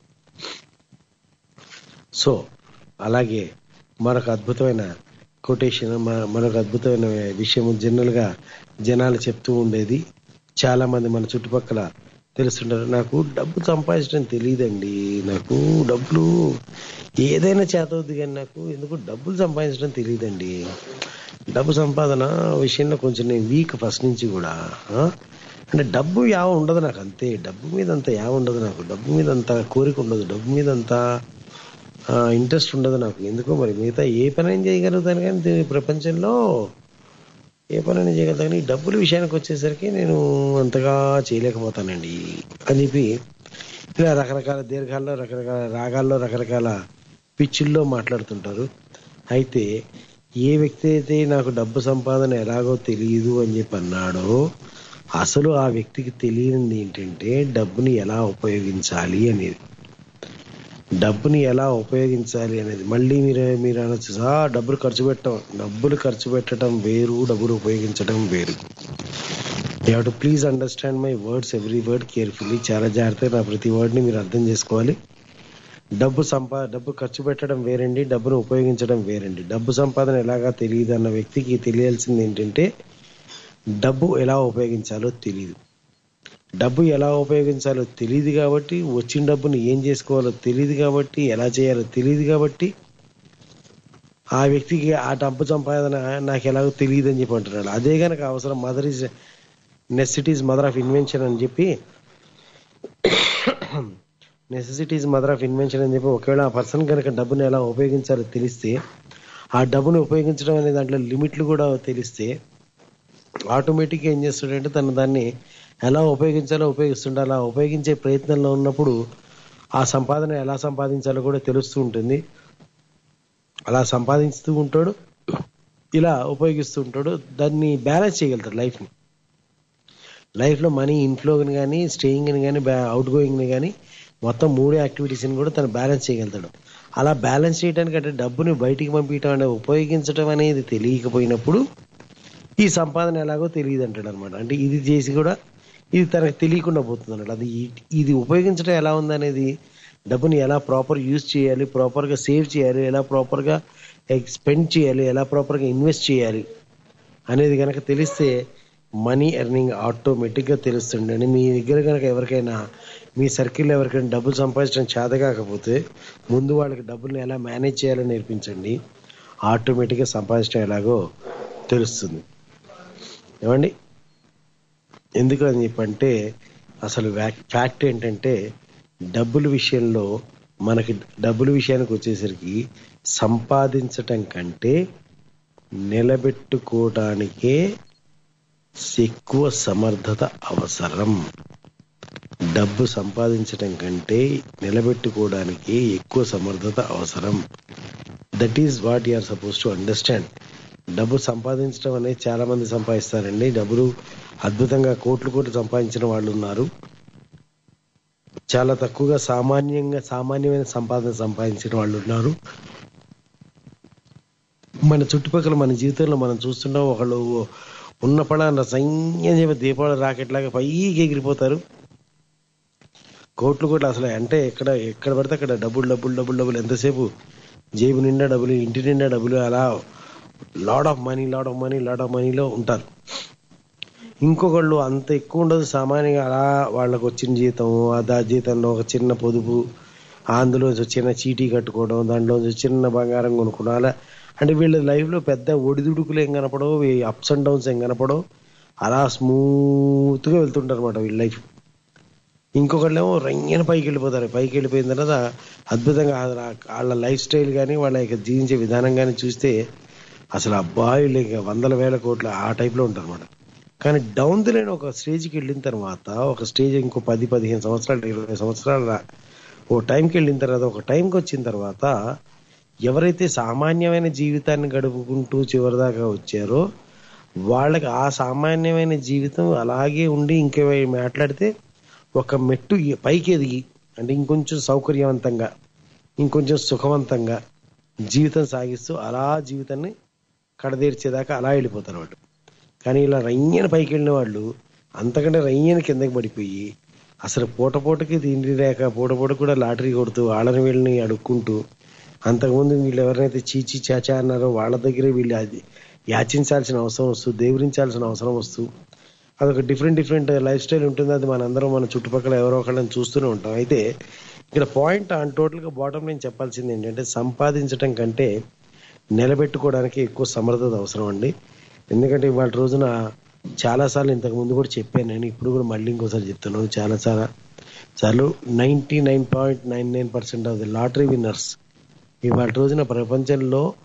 Speaker 4: so అలాగే మరొక అద్భుతమైన కొటేషన్ మరొక అద్భుతమైన విషయం జనరల్ గా జనాలు చెప్తూ ఉండేది చాలా మంది మన చుట్టుపక్కల తెలుస్తుంటారు నాకు డబ్బు సంపాదించడం తెలియదండి నాకు డబ్బులు ఏదైనా చేతవుద్ది కానీ నాకు ఎందుకు డబ్బులు సంపాదించడం తెలియదండి డబ్బు సంపాదన విషయంలో కొంచెం నేను వీక్ ఫస్ట్ నుంచి కూడా ఆ? అంటే డబ్బు యావ ఉండదు నాకు అంతే డబ్బు మీద అంత యావ ఉండదు నాకు డబ్బు మీద అంత కోరిక ఉండదు డబ్బు మీద అంత ఇంట్రెస్ట్ ఉండదు నాకు ఎందుకో మరి మిగతా ఏ పని ఏం చేయగలుగుతాను కానీ దీని ప్రపంచంలో ఏ పనైనా చేయగలుగుతా కానీ ఈ డబ్బుల విషయానికి వచ్చేసరికి నేను అంతగా చేయలేకపోతానండి అని చెప్పి ఇలా రకరకాల దీర్ఘాల్లో రకరకాల రాగాల్లో రకరకాల పిచ్చుల్లో మాట్లాడుతుంటారు అయితే ఏ వ్యక్తి అయితే నాకు డబ్బు సంపాదన ఎలాగో తెలియదు అని చెప్పి అన్నాడో అసలు ఆ వ్యక్తికి తెలియనిది ఏంటంటే డబ్బుని ఎలా ఉపయోగించాలి అనేది డబ్బుని ఎలా ఉపయోగించాలి అనేది మళ్ళీ మీరు మీరు అనొచ్చు "ఆ, డబ్బులు ఖర్చు పెట్టడం డబ్బులు ఖర్చు పెట్టడం వేరు డబ్బులు ఉపయోగించడం వేరు you have to please understand my words every word carefully చాలా జాగ్రత్తగా నా ప్రతి వర్డ్ని మీరు అర్థం చేసుకోవాలి డబ్బు సంపా డబ్బు ఖర్చు పెట్టడం వేరండి డబ్బును ఉపయోగించడం వేరండి డబ్బు సంపాదన ఎలాగా తెలియదు అన్న వ్యక్తికి తెలియాల్సింది ఏంటంటే డబ్బు ఎలా ఉపయోగించాలో తెలియదు డబ్బు ఎలా ఉపయోగించాలో తెలియదు కాబట్టి వచ్చిన డబ్బుని ఏం చేసుకోవాలో తెలియదు కాబట్టి ఎలా చేయాలో తెలియదు కాబట్టి ఆ వ్యక్తికి ఆ డబ్బు సంపాదన నాకు ఎలాగో తెలియదు అని చెప్పి అంటున్నాడు అదే కనుక అవసరం mother is necessities mother of invention అని చెప్పి నెసెసిటీస్ మదర్ ఆఫ్ ఇన్వెన్షన్ అని చెప్పి ఒకవేళ ఆ పర్సన్ కనుక డబ్బుని ఎలా ఉపయోగించాలో తెలిస్తే ఆ డబ్బుని ఉపయోగించడం అనే దాంట్లో లిమిట్లు కూడా తెలిస్తే ఆటోమేటిక్గా ఏం చేస్తాడంటే తను దాన్ని ఎలా ఉపయోగించాలో ఉపయోగిస్తుండే అలా ఉపయోగించే ప్రయత్నంలో ఉన్నప్పుడు ఆ సంపాదన ఎలా సంపాదించాలో కూడా తెలుస్తూ ఉంటుంది అలా సంపాదిస్తూ ఉంటాడు ఇలా ఉపయోగిస్తూ ఉంటాడు దాన్ని బ్యాలెన్స్ చేయగలుగుతాడు లైఫ్ని లైఫ్లో మనీ ఇన్ఫ్లోని కానీ స్టేయింగ్ని కానీ అవుట్ గోయింగ్ని కానీ మొత్తం మూడు యాక్టివిటీస్ని కూడా తను బ్యాలెన్స్ చేయగలుగుతాడు అలా బ్యాలెన్స్ చేయడానికి అంటే డబ్బుని బయటికి పంపించడం అంటే ఉపయోగించడం అనేది తెలియకపోయినప్పుడు ఈ సంపాదన ఎలాగో తెలియదు అంటాడు అనమాట అంటే ఇది చేసి కూడా ఇది తనకు తెలియకుండా పోతుంది అన్నట్టు అది ఈ- ఇది ఉపయోగించడం ఎలా ఉంది అనేది డబ్బుని ఎలా ప్రాపర్ యూజ్ చేయాలి ప్రాపర్గా సేవ్ చేయాలి ఎలా ప్రాపర్గా స్పెండ్ చేయాలి ఎలా ప్రాపర్గా ఇన్వెస్ట్ చేయాలి అనేది కనుక తెలిస్తే మనీ ఎర్నింగ్ ఆటోమేటిక్గా తెలుస్తుండండి మీ దగ్గర కనుక ఎవరికైనా మీ సర్కిల్లో ఎవరికైనా డబ్బులు సంపాదించడం చేత కాకపోతే ముందు వాళ్ళకి డబ్బుల్ని ఎలా మేనేజ్ చేయాలో నేర్పించండి ఆటోమేటిక్గా సంపాదించడం ఎలాగో తెలుస్తుంది ఏమండి ఎందుకు అని చెప్పంటే అసలు ఫ్యాక్ట్ ఏంటంటే డబ్బుల విషయంలో మనకి డబ్బుల విషయానికి వచ్చేసరికి సంపాదించటం కంటే నిలబెట్టుకోవటానికే ఎక్కువ సమర్థత అవసరం డబ్బు సంపాదించటం కంటే నిలబెట్టుకోవడానికి ఎక్కువ సమర్థత అవసరం that is what you are suppose to understand డబ్బు సంపాదించడం అనేది చాలా మంది సంపాదిస్తారండి డబ్బులు అద్భుతంగా కోట్లు కోట్లు సంపాదించిన వాళ్ళు ఉన్నారు చాలా తక్కువగా సామాన్యంగా సామాన్యమైన సంపాదన సంపాదించిన వాళ్ళు ఉన్నారు మన చుట్టుపక్కల మన జీవితంలో మనం చూస్తున్నాం ఒకళ్ళు ఉన్న పడాన సైన్యం చెప్పి దీపావళి రాకెట్ లాగా పైకి ఎగిరిపోతారు కోట్లు కోట్లు అసలు అంటే ఎక్కడ ఎక్కడ పడితే అక్కడ డబ్బులు డబ్బులు డబ్బులు డబ్బులు ఎంతసేపు జేబు నిండా డబ్బులు ఇంటి నిండా డబ్బులు అలా load of money load of money load of మనీలో ఉంటారు ఇంకొకళ్ళు అంత ఎక్కువ ఉండదు సామాన్యంగా అలా వాళ్ళకు వచ్చిన జీతం ఆ జీతంలో ఒక చిన్న పొదుపు అందులో చిన్న చీటీ కట్టుకోవడం దాంట్లో చిన్న బంగారం కొనుక్కోవడం అలా అంటే వీళ్ళ లైఫ్లో పెద్ద ఒడిదుడుకులు ఏం కనపడవు అప్స్ అండ్ డౌన్స్ ఏం కనపడవు అలా స్మూత్గా వెళ్తుంటారు అనమాట వీళ్ళ లైఫ్ ఇంకొకళ్ళేమో రంగిన పైకి వెళ్ళిపోతారు పైకి వెళ్ళిపోయిన తర్వాత అద్భుతంగా ఆ- వాళ్ళ లైఫ్ స్టైల్ కానీ వాళ్ళ యొక్క జీవించే విధానం కానీ చూస్తే అసలు అబ్బాయిలు ఇక వందల వేల కోట్ల ఆ టైప్లో ఉంటారు అనమాట కానీ డౌన్ ది లైన్ ఒక స్టేజ్కి వెళ్ళిన తర్వాత ఒక స్టేజ్ ఇంకో పది పదిహేను సంవత్సరాలు ఇరవై సంవత్సరాలు రా- ఓ టైంకి వెళ్ళిన తర్వాత ఒక టైంకి వచ్చిన తర్వాత ఎవరైతే సామాన్యమైన జీవితాన్ని గడుపుకుంటూ చివరిదాకా వచ్చారో వాళ్ళకి ఆ సామాన్యమైన జీవితం అలాగే ఉండి ఇంకే మాట్లాడితే ఒక మెట్టు ఎ- పైకి ఎదిగి అంటే ఇంకొంచెం సౌకర్యవంతంగా ఇంకొంచెం సుఖవంతంగా జీవితం సాగిస్తూ అలా జీవితాన్ని కడదేర్చేదాకా అలా వెళ్ళిపోతారు వాళ్ళు కానీ ఇలా రయ్యన పైకి వెళ్ళిన వాళ్ళు అంతకంటే రయ్యన కిందకి పడిపోయి అసలు పూట పూటకి తిండి లేక పూట పూట కూడా లాటరీ కొడుతూ వాళ్ళని వీళ్ళని అడుక్కుంటూ అంతకుముందు వీళ్ళు ఎవరైతే చీచి చాచా అన్నారో వాళ్ళ దగ్గరే వీళ్ళు అది యాచించాల్సిన అవసరం వస్తూ దేవురించాల్సిన అవసరం వస్తూ అదొక డిఫరెంట్ డిఫరెంట్ లైఫ్ స్టైల్ ఉంటుంది అది మనందరం మన చుట్టుపక్కల ఎవరో ఒకళ్ళని చూస్తూనే ఉంటాం అయితే ఇక్కడ పాయింట్ ఆన్ టోటల్గా బాటం నేను చెప్పాల్సింది ఏంటంటే సంపాదించటం కంటే నిలబెట్టుకోవడానికి ఎక్కువ సమర్థత అవసరం అండి ఎందుకంటే ఇవాళ రోజున చాలాసార్లు ఇంతకు ముందు కూడా చెప్పాను నేను ఇప్పుడు కూడా మళ్ళీ ఇంకోసారి చెప్తున్నాను చాలా చాలా సార్లు ninety nine point nine nine percent of the lottery winners ఇవాళ రోజున ప్రపంచంలో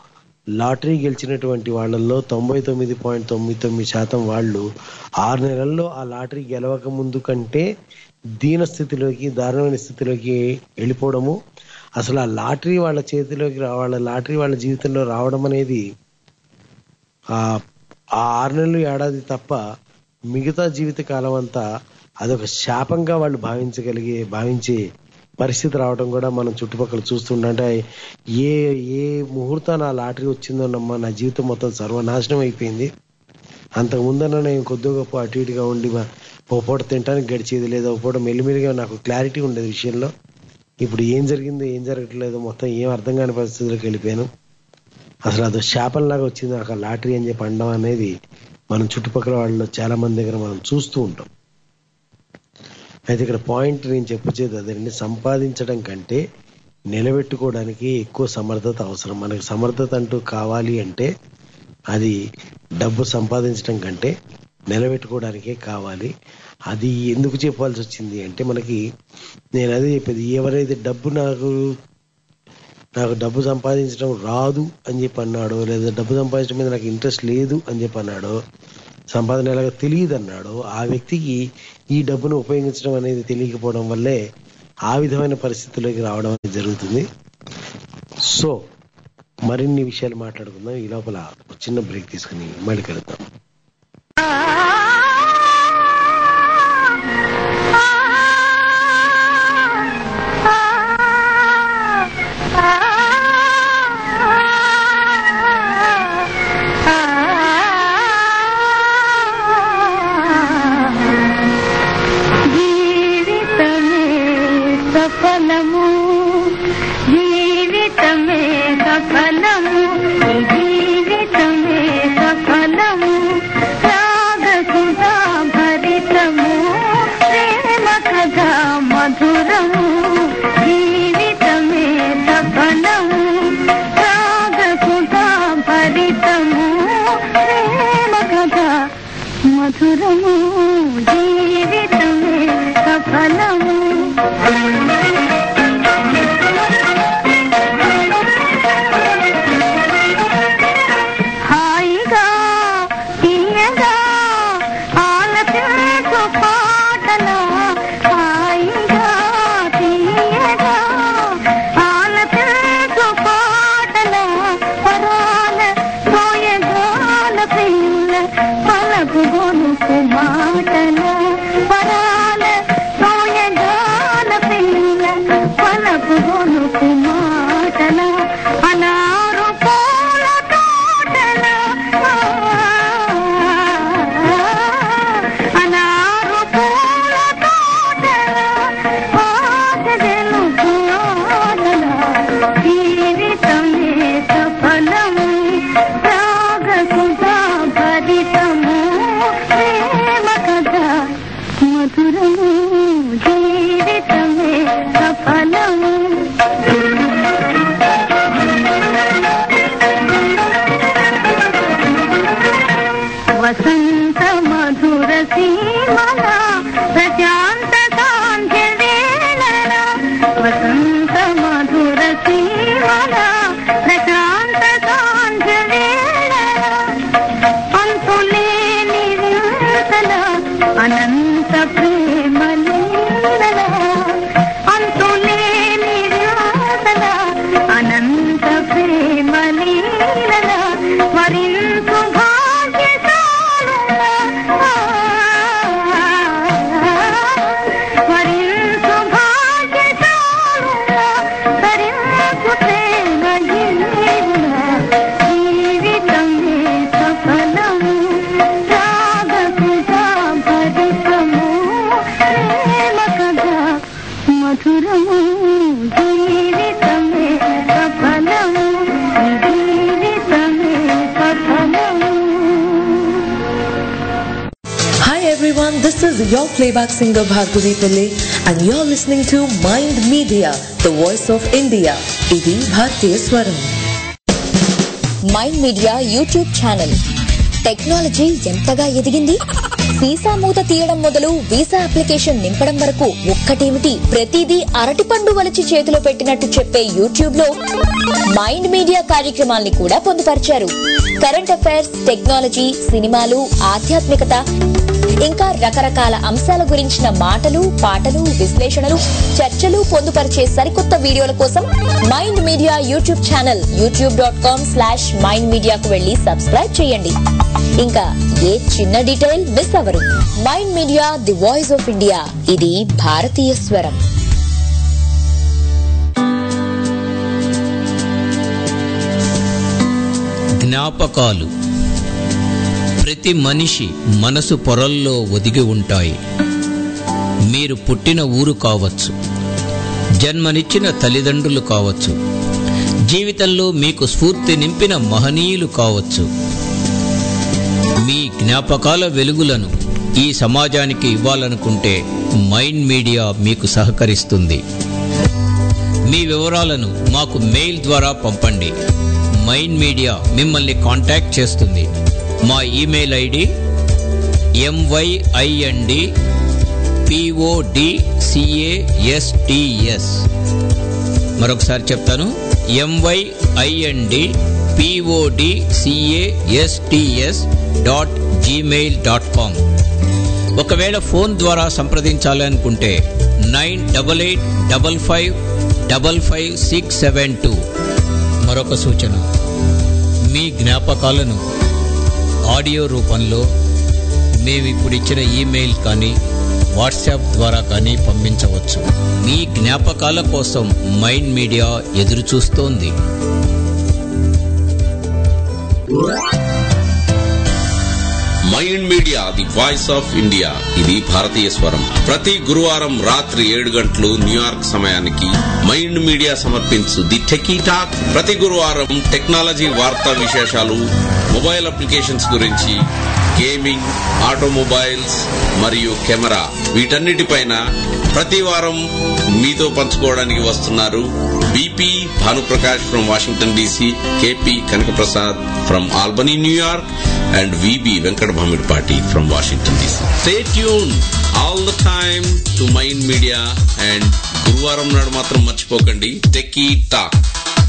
Speaker 4: లాటరీ గెలిచినటువంటి వాళ్ళల్లో తొంభై తొమ్మిది పాయింట్ తొమ్మిది తొమ్మిది శాతం వాళ్ళు ఆరు నెలల్లో ఆ లాటరీ గెలవక ముందు కంటే దీన స్థితిలోకి దారుణమైన స్థితిలోకి వెళ్ళిపోవడము అసలు ఆ లాటరీ వాళ్ళ చేతిలోకి రా- వాళ్ళ లాటరీ వాళ్ళ జీవితంలో రావడం అనేది ఆ ఆ ఆరు నెలలు ఏడాది తప్ప మిగతా జీవిత కాలం అంతా అదొక శాపంగా వాళ్ళు భావించగలిగే భావించే పరిస్థితి రావడం కూడా మనం చుట్టుపక్కల చూస్తుంటే ఏ ఏ ముహూర్తాన ఆ లాటరీ వచ్చిందోనమ్మా నా జీవితం మొత్తం సర్వనాశనం అయిపోయింది అంతకు ముందన్న నేను కొద్దిగా గొప్ప అటు ఇటుగా ఉండి మా- ఓ పూట తినడానికి గడిచేది లేదా ఓ పూట మెల్లిమెల్లిగా నాకు క్లారిటీ ఉండేది విషయంలో ఇప్పుడు ఏం జరిగిందో ఏం జరగట్లేదో మొత్తం ఏం అర్థం కాని పరిస్థితులకు వెళ్ళిపోయాను అసలు అదో శాపంలాగా వచ్చింది నాకు ఆ లాటరీ అని చెప్పి అనడం అనేది మనం చుట్టుపక్కల వాళ్ళలో చాలా మంది దగ్గర మనం చూస్తూ ఉంటాం అయితే ఇక్కడ పాయింట్ నేను చెప్పొచ్చేది అదేంటి సంపాదించడం కంటే నిలబెట్టుకోవడానికి ఎక్కువ సమర్థత అవసరం మనకి సమర్థత అంటూ కావాలి అంటే అది డబ్బు సంపాదించడం కంటే నిలబెట్టుకోవడానికే కావాలి అది ఎందుకు చెప్పాల్సి వచ్చింది అంటే మనకి నేను అదే చెప్పేది ఎవరైతే డబ్బు నాకు నాకు డబ్బు సంపాదించడం రాదు అని చెప్పి అన్నాడో లేదా డబ్బు సంపాదించడం మీద నాకు ఇంట్రెస్ట్ లేదు అని చెప్పి అన్నాడో సంపాదన ఎలాగో తెలియదు అన్నాడో ఆ వ్యక్తికి ఈ డబ్బును ఉపయోగించడం అనేది తెలియకపోవడం వల్లే ఆ విధమైన పరిస్థితుల్లోకి రావడం అనేది జరుగుతుంది సో మరిన్ని విషయాలు మాట్లాడుకుందాం ఈ లోపల ఒక చిన్న బ్రేక్ తీసుకుని మళ్ళీ కలుద్దాం
Speaker 12: జీవితమే సఫలము జీవితమే సఫలము జీవితమే సఫలము రాగసుధా భరితము ప్రేమ కథా మధురము జీవితమే సఫలము రాగసుధా భరితము ప్రేమ కథా మధురము జీవితమే సఫలము హాయిగా తీయగా ఆలపించు పాటల హాయిగా తీయగా ఆలపించు పాటల పరాల సోయగాల పిల్ల పలపు గొనుకు మాటల పరాల సోయగాల పిల్ల పలపు గొనుకు మాటల అనారు పూల తోటల అనారు పూల తోటల ఆశలు పూలల జీవితమే సఫలము రాగసుధా భరితము ప్రేమ కథ మధురము జీవితమే సఫలము వసంత మధుర సీమల ప్రశాంత సాంధ్య వేళల వసంత మధుర సీమల ప్రశాంత సాంధ్య వేళల అంతులేని వింతల అనంత ప్రేమ లీలల అంతులేని వింతల అనంత ప్రేమ లీలల మరింతు భాగ్యశాలుల మరింతు భాగ్యశాలుల తరింపు ప్రేమ జీవుల జీవితమే సఫలము రాగసుధా భరితము ప్రేమ కథ మధురము జీవితమే సఫలము జీవితమే సఫలము
Speaker 13: Hi everyone, this is your playback singer Bhargavi Pillai and you're listening to Mind Media, the voice of India. ఇది భారతీయ స్వరం
Speaker 8: Mind Media YouTube channel technology ఎంతగా ఎదిగింది వీసా మూత తీయడం మొదలు వీసా అప్లికేషన్ నింపడం వరకు ఒక్కటేమిటి ప్రతిదీ అరటిపండు వలిచి చేతిలో పెట్టినట్టు చెప్పే యూట్యూబ్ లో మైండ్ మీడియా కార్యక్రమాల్ని కూడా పొందుపరిచారు కరెంట్ అఫైర్స్ టెక్నాలజీ సినిమాలు ఆధ్యాత్మికత ఇంకా రకరకాల అంశాల గురించిన మాటలు పాటలు విశ్లేషణలు చర్చలు పొందుపరిచే సరికొత్త వీడియోల కోసం Mind Media YouTube channel YouTube dot com slash Mind మీడియాకు వెళ్లి సబ్స్క్రైబ్ చేయండి ఇంకా ఏ చిన్న డీటెయిల్ మిస్ అవ్వరు Mind Media the voice of India ఇది భారతీయ స్వరం
Speaker 10: జ్ఞాపకాలు ప్రతి మనిషి మనసు పొరల్లో ఒదిగి ఉంటాయి మీరు పుట్టిన ఊరు కావచ్చు జన్మనిచ్చిన తల్లిదండ్రులు కావచ్చు జీవితంలో మీకు స్ఫూర్తి నింపిన మహనీయులు కావచ్చు మీ జ్ఞాపకాల వెలుగులను ఈ సమాజానికి ఇవ్వాలనుకుంటే మైండ్ మీడియా మీకు సహకరిస్తుంది మీ వివరాలను మాకు మెయిల్ ద్వారా పంపండి మైండ్ మీడియా మిమ్మల్ని కాంటాక్ట్ చేస్తుంది మా ఇమెయిల్ ఐడి ఎంవైఐఎన్డి పిఓడిసిఏఎస్టిఎస్ మరొకసారి చెప్తాను MYIND PODCASTS dot Gmail dot com ఒకవేళ ఫోన్ ద్వారా సంప్రదించాలనుకుంటే nine double eight double five double five six seven two మరొక సూచన మీ జ్ఞాపకాలను ఆడియో రూపంలో మేము ఇప్పుడు ఇచ్చిన ఈమెయిల్ కానీ వాట్సాప్ ద్వారా కానీ పంపించవచ్చు మీ జ్ఞాపకాల కోసం మైండ్ మీడియా ఎదురు చూస్తోంది
Speaker 11: Mind Media the voice of India ఇది భారతీయ స్వరం ప్రతి గురువారం రాత్రి ఏడు గంటలు న్యూయార్క్ సమయానికి మైండ్ మీడియా సమర్పించు ది టెకీ టాక్ ప్రతి గురువారం టెక్నాలజీ వార్తా విశేషాలు మొబైల్ అప్లికేషన్స్ గురించి గేమింగ్ ఆటోమొబైల్స్ మరియు కెమెరా వీటన్నిటిపైన ప్రతి వారం మీతో పంచుకోవడానికి వస్తున్నారు BP Bhanuprakash from Washington DC KP Kanakaprasad from Albany New York and VB Venkata Bhamidipati from Washington DC stay tune all the time to mind media and గురువారం నాడు మాత్రం మర్చిపోకండి టెకీ టాక్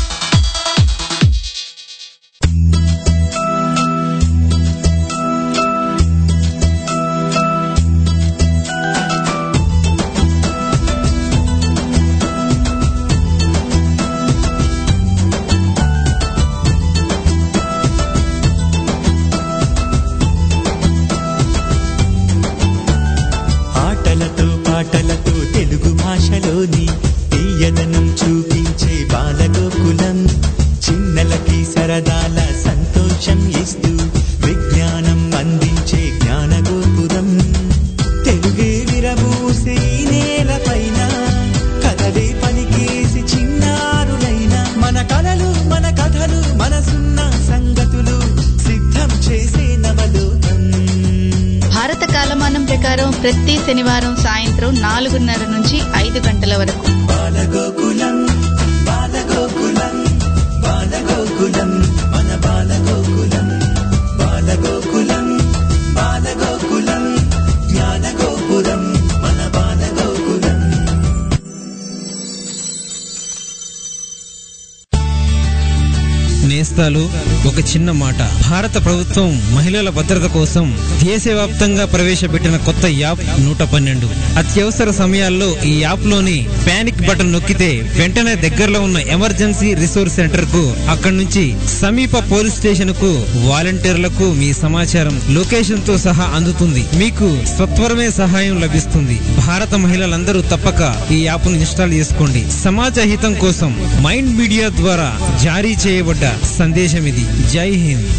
Speaker 1: ఆటలతో పాటలతో తెలుగు భాషలోని తీయదనం చూపించే బాలగోకులం చిన్నలకి సరదాల సంతోషం ఇస్తూ విజ్ఞానం అందించే జ్ఞానగోపురం తెలుగే విరబూసే ఈ నేలపైన కథలే పలికేసి చిన్నారులైన మన కలలు మన కథలు మనసున్న సంగతులు సిద్ధం చేసే నవలోకం
Speaker 14: భారత కాలమానం ప్రకారం ప్రతి శనివారం సాయంత్రం నాలుగున్నర నుంచి ఐదు గంటల వరకు
Speaker 1: బాలగోకులం బాలగోకులం బాలగోకులం మన బాలగోకులం బాలగోకులం బాలగోకులం జ్ఞానగోపురం మన బాలగోకులం
Speaker 9: నేస్తాలు ఒక చిన్న మాట భారత ప్రభుత్వం మహిళల భద్రత కోసం దేశవ్యాప్తంగా ప్రవేశపెట్టిన కొత్త యాప్ నూట పన్నెండు అత్యవసర సమయాల్లో ఈ యాప్ లోని పానిక్ బటన్ నొక్కితే వెంటనే దగ్గరలో ఉన్న ఎమర్జెన్సీ రిసోర్స్ సెంటర్ కు అక్కడి నుంచి సమీప పోలీస్ స్టేషన్ కు వాలంటీర్లకు మీ సమాచారం లొకేషన్ తో సహా అందుతుంది మీకు సత్వరమే సహాయం లభిస్తుంది భారత మహిళలందరూ తప్పక ఈ యాప్ ను ఇన్స్టాల్ చేసుకోండి సమాజ హితం కోసం మైండ్ మీడియా ద్వారా జారీ చేయబడ్డ సందేశం ఇది Jai Hind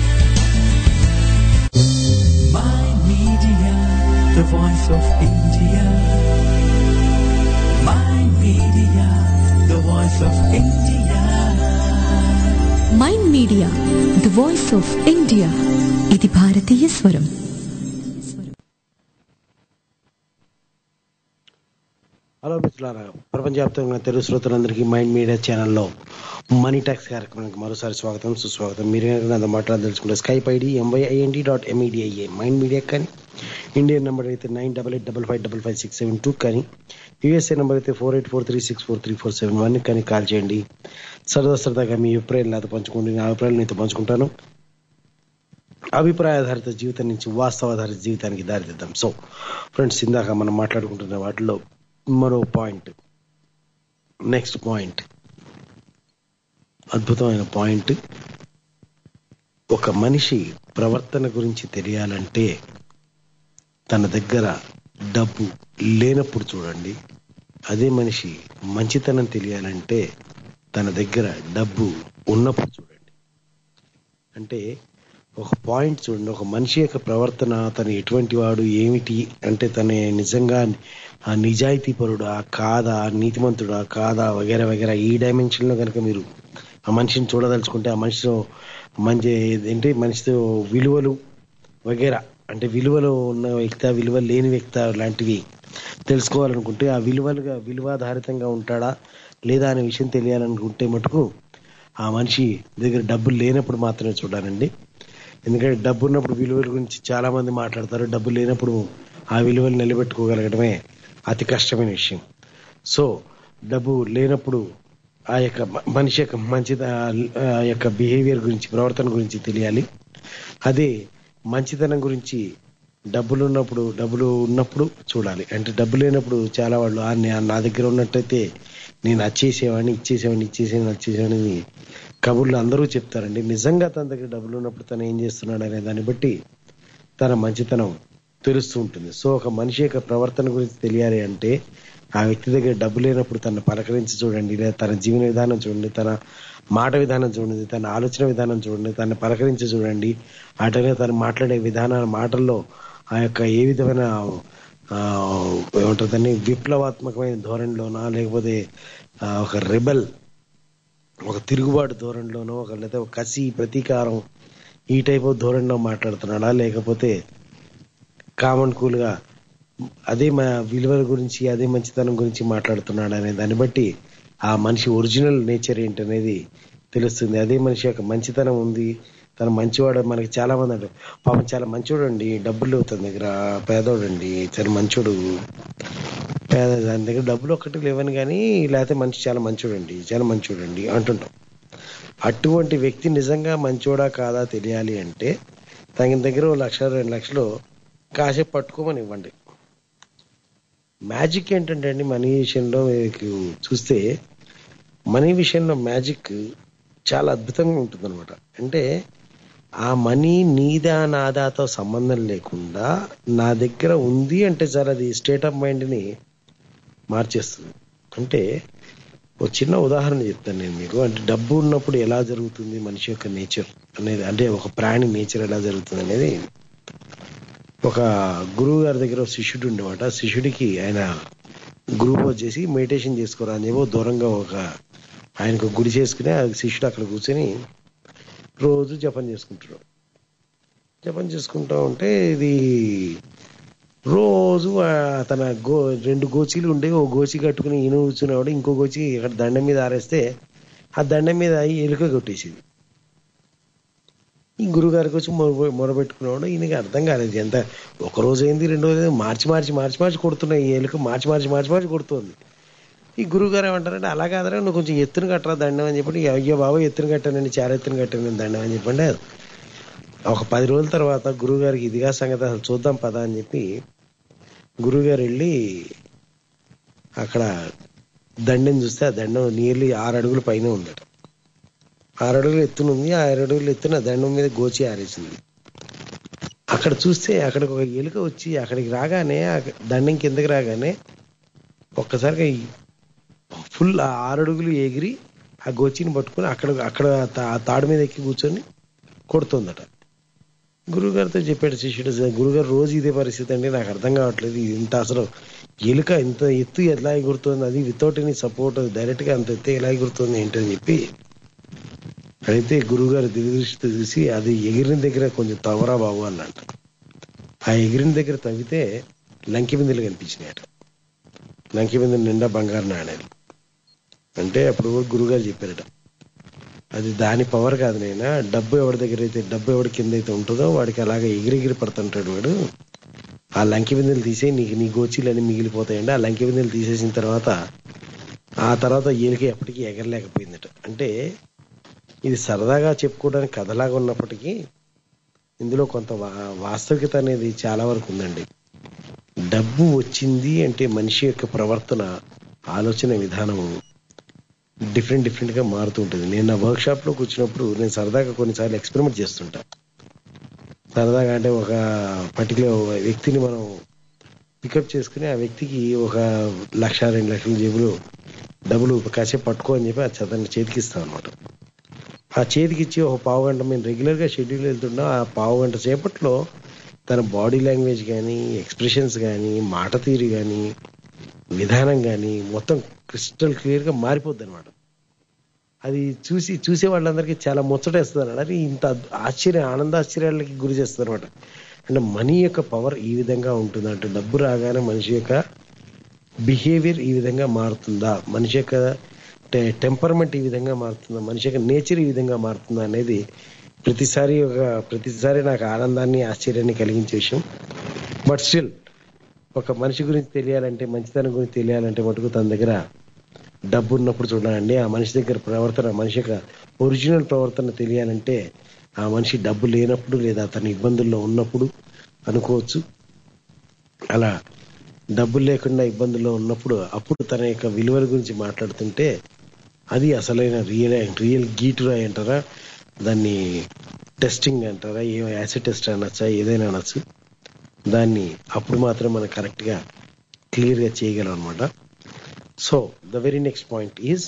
Speaker 1: Media, the voice of India. Mind Media, the voice of India.
Speaker 2: Mind Media the voice of India ఇది భారతీయ స్వరం
Speaker 4: హలో మిత్రులారా ప్రపంచవ్యాప్తంగా తెలుగు శ్రోతలందరికీ మైండ్ మీడియా ఛానల్లో మనీ ట్యాక్స్ కార్యక్రమానికి మరోసారి స్వాగతం సుస్వాగతం మీరు కనుక నాతో మాట్లాడదలుచుకుంటే Skype ID MYIND dot MEDIA Mind Media కానీ ఇండియన్ నెంబర్ అయితే nine double eight double five double five six seven two కానీ యూఎస్ఏ నెంబర్ అయితే four eight four three six four three four seven one కానీ కాల్ చేయండి సరదా సరదాగా మీ అభిప్రాయాలు నాతో పంచుకోండి నా అభిప్రాయాలు నీతో పంచుకుంటాను అభిప్రాయ ఆధారిత జీవితం నుంచి వాస్తవాధారిత జీవితానికి దారితీద్దాం సో ఫ్రెండ్స్ ఇందాక మనం మాట్లాడుకుంటున్న వాటిలో మరో పాయింట్ నెక్స్ట్ పాయింట్ అద్భుతమైన పాయింట్ ఒక మనిషి ప్రవర్తన గురించి తెలియాలంటే తన దగ్గర డబ్బు లేనప్పుడు చూడండి అదే మనిషి మంచితనం తెలియాలంటే తన దగ్గర డబ్బు ఉన్నప్పుడు చూడండి అంటే ఒక పాయింట్ చూడండి ఒక మనిషి యొక్క ప్రవర్తన తను ఎటువంటి వాడు ఏమిటి అంటే తన నిజంగా ఆ నిజాయితీ పరుడా కాదా నీతిమంతుడా కాదా వగేరా వగేరా ఈ డైమెన్షన్ లో కనుక మీరు ఆ మనిషిని చూడదలుచుకుంటే ఆ మనిషిలో మంచి ఏంటి మనిషితో విలువలు వగేరా అంటే విలువలు ఉన్న వ్యక్తి విలువ లేని వ్యక్తి లాంటివి తెలుసుకోవాలనుకుంటే ఆ విలువలుగా విలువాధారితంగా ఉంటాడా లేదా అనే విషయం తెలియాలనుకుంటే మటుకు ఆ మనిషి దగ్గర డబ్బులు లేనప్పుడు మాత్రమే చూడాలండి ఎందుకంటే డబ్బు ఉన్నప్పుడు విలువల గురించి చాలా మంది మాట్లాడతారు డబ్బు లేనప్పుడు ఆ విలువలు నిలబెట్టుకోగలగడమే అతి కష్టమైన విషయం సో డబ్బు లేనప్పుడు ఆ యొక్క మ- మనిషి యొక్క మంచి ఆ యొక్క బిహేవియర్ గురించి ప్రవర్తన గురించి తెలియాలి అదే మంచితనం గురించి డబ్బులు ఉన్నప్పుడు డబ్బులు ఉన్నప్పుడు చూడాలి అంటే డబ్బు లేనప్పుడు చాలా వాళ్ళు "ఆ, నే- నా దగ్గర ఉన్నట్టయితే నేను వచ్చేసేవాడిని ఇచ్చేసేవాడిని ఇచ్చేసేవాడిని వచ్చేసేవాడిని కబుర్లు అందరూ చెప్తారండి నిజంగా తన దగ్గర డబ్బులు ఉన్నప్పుడు తను ఏం చేస్తున్నాడు అనే దాన్ని బట్టి తన మంచితనం తెలుస్తూ ఉంటుంది సో ఒక మనిషి యొక్క ప్రవర్తన గురించి తెలియాలి అంటే ఆ వ్యక్తి దగ్గర డబ్బు లేనప్పుడు తన పలకరించి చూడండి లేదా తన జీవన విధానం చూడండి తన మాట విధానం చూడండి తన ఆలోచన విధానం చూడండి తన పలకరించి చూడండి అటనే తను మాట్లాడే విధానాల మాటల్లో ఆ యొక్క ఏ విధమైన ఆ, ఏమంటారు దాన్ని విప్లవాత్మకమైన ధోరణిలోనా లేకపోతే ఆ, ఒక రెబల్ ఒక తిరుగుబాటు ధోరణిలోనో ఒక లేదా ఒక కసి ప్రతీకారం ఈ టైప్ ఆఫ్ ధోరణిలో మాట్లాడుతున్నాడా లేకపోతే కామన్ కూల్ గా అదే మా విలువల గురించి అదే మంచితనం గురించి మాట్లాడుతున్నాడు అనే దాన్ని బట్టి ఆ మనిషి ఒరిజినల్ నేచర్ ఏంటనేది తెలుస్తుంది అదే మనిషి యొక్క మంచితనం ఉంది తన మంచివాడు మనకి చాలా మంది అంటారు పాపం చాలా మంచివాడు అండి డబ్బులు లేవు తన దగ్గర పేదోడండి చాలా మంచోడు పేద దాని దగ్గర డబ్బులు ఒక్కటి లేవని కానీ లేకపోతే మనిషి చాలా మంచోడండి చాలా మంచోడండి అంటుంటాం అటువంటి వ్యక్తి నిజంగా మంచోడా కాదా తెలియాలి అంటే తన దగ్గర ఓ లక్ష రెండు లక్షలు కాసేపు పట్టుకోమని ఇవ్వండి మ్యాజిక్ ఏంటంటే అండి మనీ విషయంలో మీకు చూస్తే మనీ విషయంలో మ్యాజిక్ చాలా అద్భుతంగా ఉంటుంది అనమాట అంటే ఆ మనీ నీదా నాదాతో సంబంధం లేకుండా నా దగ్గర ఉంది అంటే చాలా అది స్టేట్ ఆఫ్ మైండ్ని మార్చేస్తుంది అంటే ఒక చిన్న ఉదాహరణ చెప్తాను నేను మీకు అంటే డబ్బు ఉన్నప్పుడు ఎలా జరుగుతుంది మనిషి యొక్క నేచర్ అనేది అంటే ఒక ప్రాణి నేచర్ ఎలా జరుగుతుంది అనేది ఒక గురువు గారి దగ్గర ఒక శిష్యుడు ఉండేవాట ఆ శిష్యుడికి ఆయన గురువు వచ్చేసి మెడిటేషన్ చేసుకోరా అని చెప్పి దూరంగా ఒక ఆయనకు గుడి చేసుకుని ఆ శిష్యుడు అక్కడ కూర్చొని రోజు జపం చేసుకుంటాడు జపం చేసుకుంటా ఉంటే ఇది రోజు ఆ తన గో రెండు గోచీలు ఉండే ఓ గోచి కట్టుకుని ఈయన కూర్చునేవాడు ఇంకో గోచి ఇక్కడ దండం మీద ఆరేస్తే ఆ దండం మీద అయి ఎలుక కొట్టేసింది ఈ గురుగారికి వచ్చి మొర మొరబెట్టుకునేవాడు ఈయనకి అర్థం కాలేదు ఎంత ఒక రోజు అయింది రెండు రోజు అయింది మార్చి మార్చి మార్చి మార్చి కొడుతున్నాయి ఈ ఎలుక మార్చి మార్చి మార్చి మార్చి కొడుతుంది ఈ గురుగారు ఏమంటారంటే అలా కాదరా నువ్వు కొంచెం ఎత్తున కట్టరా దండం అని చెప్పి అయ్యో బాబా ఎత్తున కట్టానండి చాలా ఎత్తున కట్టాను దండం అని చెప్పండి ఒక పది రోజుల తర్వాత గురుగారికి ఇదిగా సంగతి అసలు చూద్దాం పదా అని చెప్పి గురుగారు వెళ్ళి అక్కడ దండం చూస్తే ఆ దండం నియర్లీ ఆరు అడుగుల పైన ఉందట ఆరు అడుగులు ఎత్తున ఉంది ఆ ఆరు అడుగులు ఎత్తున దండం మీద గోచి ఆరేసింది అక్కడ చూస్తే అక్కడ ఒక ఎలుక వచ్చి అక్కడికి రాగానే ఆ దండం కిందకి రాగానే ఒక్కసారిగా ఈ ఫుల్ ఆ ఆరు అడుగులు ఎగిరి ఆ గోచిని పట్టుకుని అక్కడ అక్కడ తా- ఆ తాడు మీద ఎక్కి కూర్చొని కొడుతుందట గురుగారితో చెప్పాడు శిష్యుడు "సార్, గురుగారు రోజు ఇదే పరిస్థితి అండి నాకు అర్థం కావట్లేదు ఇది ఇంత అసలు ఎలుక ఇంత ఎత్తు ఎలా ఎగురుతుంది అది వితౌట్ ఎనీ సపోర్ట్ డైరెక్ట్ గా అంత ఎత్తు ఎలా ఎగురుతుంది ఏంటని చెప్పి అయితే గురుగారు దిగదృష్టితో చూసి అది ఎగిరిన దగ్గర కొంచెం తవరా బాబు అన్నట్టు ఆ ఎగిరిన దగ్గర తవ్వితే లంకి బిందెలు కనిపించినాయట లంకి మీద నిండా బంగారు నాణేలు అంటే అప్పుడు గురుగారు చెప్పారట అది దాని పవర్ కాదు నైనా డబ్బు ఎవరి దగ్గర అయితే డబ్బు ఎవరి కింద అయితే ఉంటుందో వాడికి అలాగే ఎగిరెగిరి పడుతుంటాడు వాడు ఆ లంకి బిందెలు తీసే నీకు నీ గోచీలన్నీ మిగిలిపోతాయండి ఆ లంకి బిందెలు తీసేసిన తర్వాత ఆ తర్వాత ఈయనకి ఎప్పటికీ ఎగరలేకపోయిందట అంటే ఇది సరదాగా చెప్పుకోవడానికి కథలాగా ఉన్నప్పటికీ ఇందులో కొంత వా- వాస్తవికత అనేది చాలా వరకు ఉందండి డబ్బు వచ్చింది అంటే మనిషి యొక్క ప్రవర్తన ఆలోచన విధానము డిఫరెంట్ డిఫరెంట్ గా మారుతూ ఉంటుంది నేను నా వర్క్ షాప్ లో కూర్చున్నప్పుడు నేను సరదాగా కొన్నిసార్లు ఎక్స్పెరిమెంట్ చేస్తుంటా సరదాగా అంటే ఒక పర్టికులర్ వ్యక్తిని మనం పికప్ చేసుకుని ఆ వ్యక్తికి ఒక లక్ష రెండు లక్షల జేబులు డబ్బులు కాసేపు పట్టుకో అని చెప్పి ఆ అతన్ని చేతికి ఇస్తాం అనమాట ఆ చేతికి ఇచ్చి ఒక పావు గంట మేము రెగ్యులర్ గా షెడ్యూల్ వెళ్తున్నాం ఆ పావు గంట సేపట్లో తన బాడీ లాంగ్వేజ్ కానీ ఎక్స్ప్రెషన్స్ కానీ మాట తీరు కానీ విధానం కానీ మొత్తం క్రిస్టల్ క్లియర్ గా మారిపోద్ది అనమాట అది చూసి చూసే వాళ్ళందరికీ చాలా ముచ్చటేస్తుంది అన్నమాట అది ఇంత ఆశ్చర్య ఆనందాశ్చర్యాలకి గురి చేస్తుంది అనమాట అంటే మనీ యొక్క పవర్ ఈ విధంగా ఉంటుంది అంటే డబ్బు రాగానే మనిషి యొక్క బిహేవియర్ ఈ విధంగా మారుతుందా మనిషి యొక్క టెంపర్మెంట్ ఈ విధంగా మారుతుందా మనిషి యొక్క నేచర్ ఈ విధంగా మారుతుందా అనేది ప్రతిసారి ఒక ప్రతిసారి నాకు ఆనందాన్ని ఆశ్చర్యాన్ని కలిగించే విషయం బట్ స్టిల్ ఒక మనిషి గురించి తెలియాలంటే మంచితనం గురించి తెలియాలంటే మటుకు తన దగ్గర డబ్బు ఉన్నప్పుడు చూడాలండి ఆ మనిషి దగ్గర ప్రవర్తన మనిషి యొక్క ఒరిజినల్ ప్రవర్తన తెలియాలంటే ఆ మనిషి డబ్బు లేనప్పుడు లేదా తన ఇబ్బందుల్లో ఉన్నప్పుడు అనుకోవచ్చు అలా డబ్బులు లేకుండా ఇబ్బందుల్లో ఉన్నప్పుడు అప్పుడు తన యొక్క విలువల గురించి మాట్లాడుతుంటే అది అసలైన రియల్ రియల్ గీటురాయి అంటారా దాన్ని టెస్టింగ్ అంటారా ఏ యాసిడ్ టెస్ట్ అనొచ్చా ఏదైనా అనొచ్చు దాన్ని అప్పుడు మాత్రం మనం కరెక్ట్ గా క్లియర్ గా చేయగలం అనమాట so the very next point is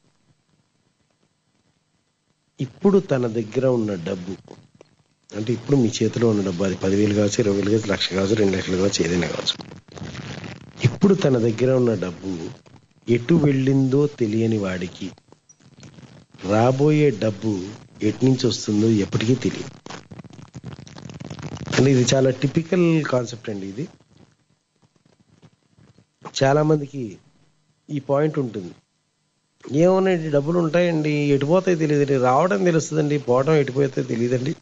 Speaker 4: ఇప్పుడు తన దగ్గర ఉన్న డబ్బు అంటే ఇప్పుడు మీ చేతిలో ఉన్న డబ్బు అది పదివేలు కావచ్చు ఇరవై వేలు కావచ్చు లక్ష కావచ్చు రెండు లక్షలు కావచ్చు ఏదైనా కావచ్చు ఇప్పుడు తన దగ్గర ఉన్న డబ్బు ఎటు వెళ్ళిందో తెలియని వాడికి రాబోయే డబ్బు ఎటు నుంచి వస్తుందో ఎప్పటికీ తెలియదు అంటే ఇది చాలా టిపికల్ కాన్సెప్ట్ అండి ఇది చాలా మందికి ఈ పాయింట్ ఉంటుంది ఏమోనండి డబ్బులు ఉంటాయండి ఎటుపోతాయి తెలియదండి రావడం తెలుస్తుందండి పోవడం ఎటుపోతే తెలియదండి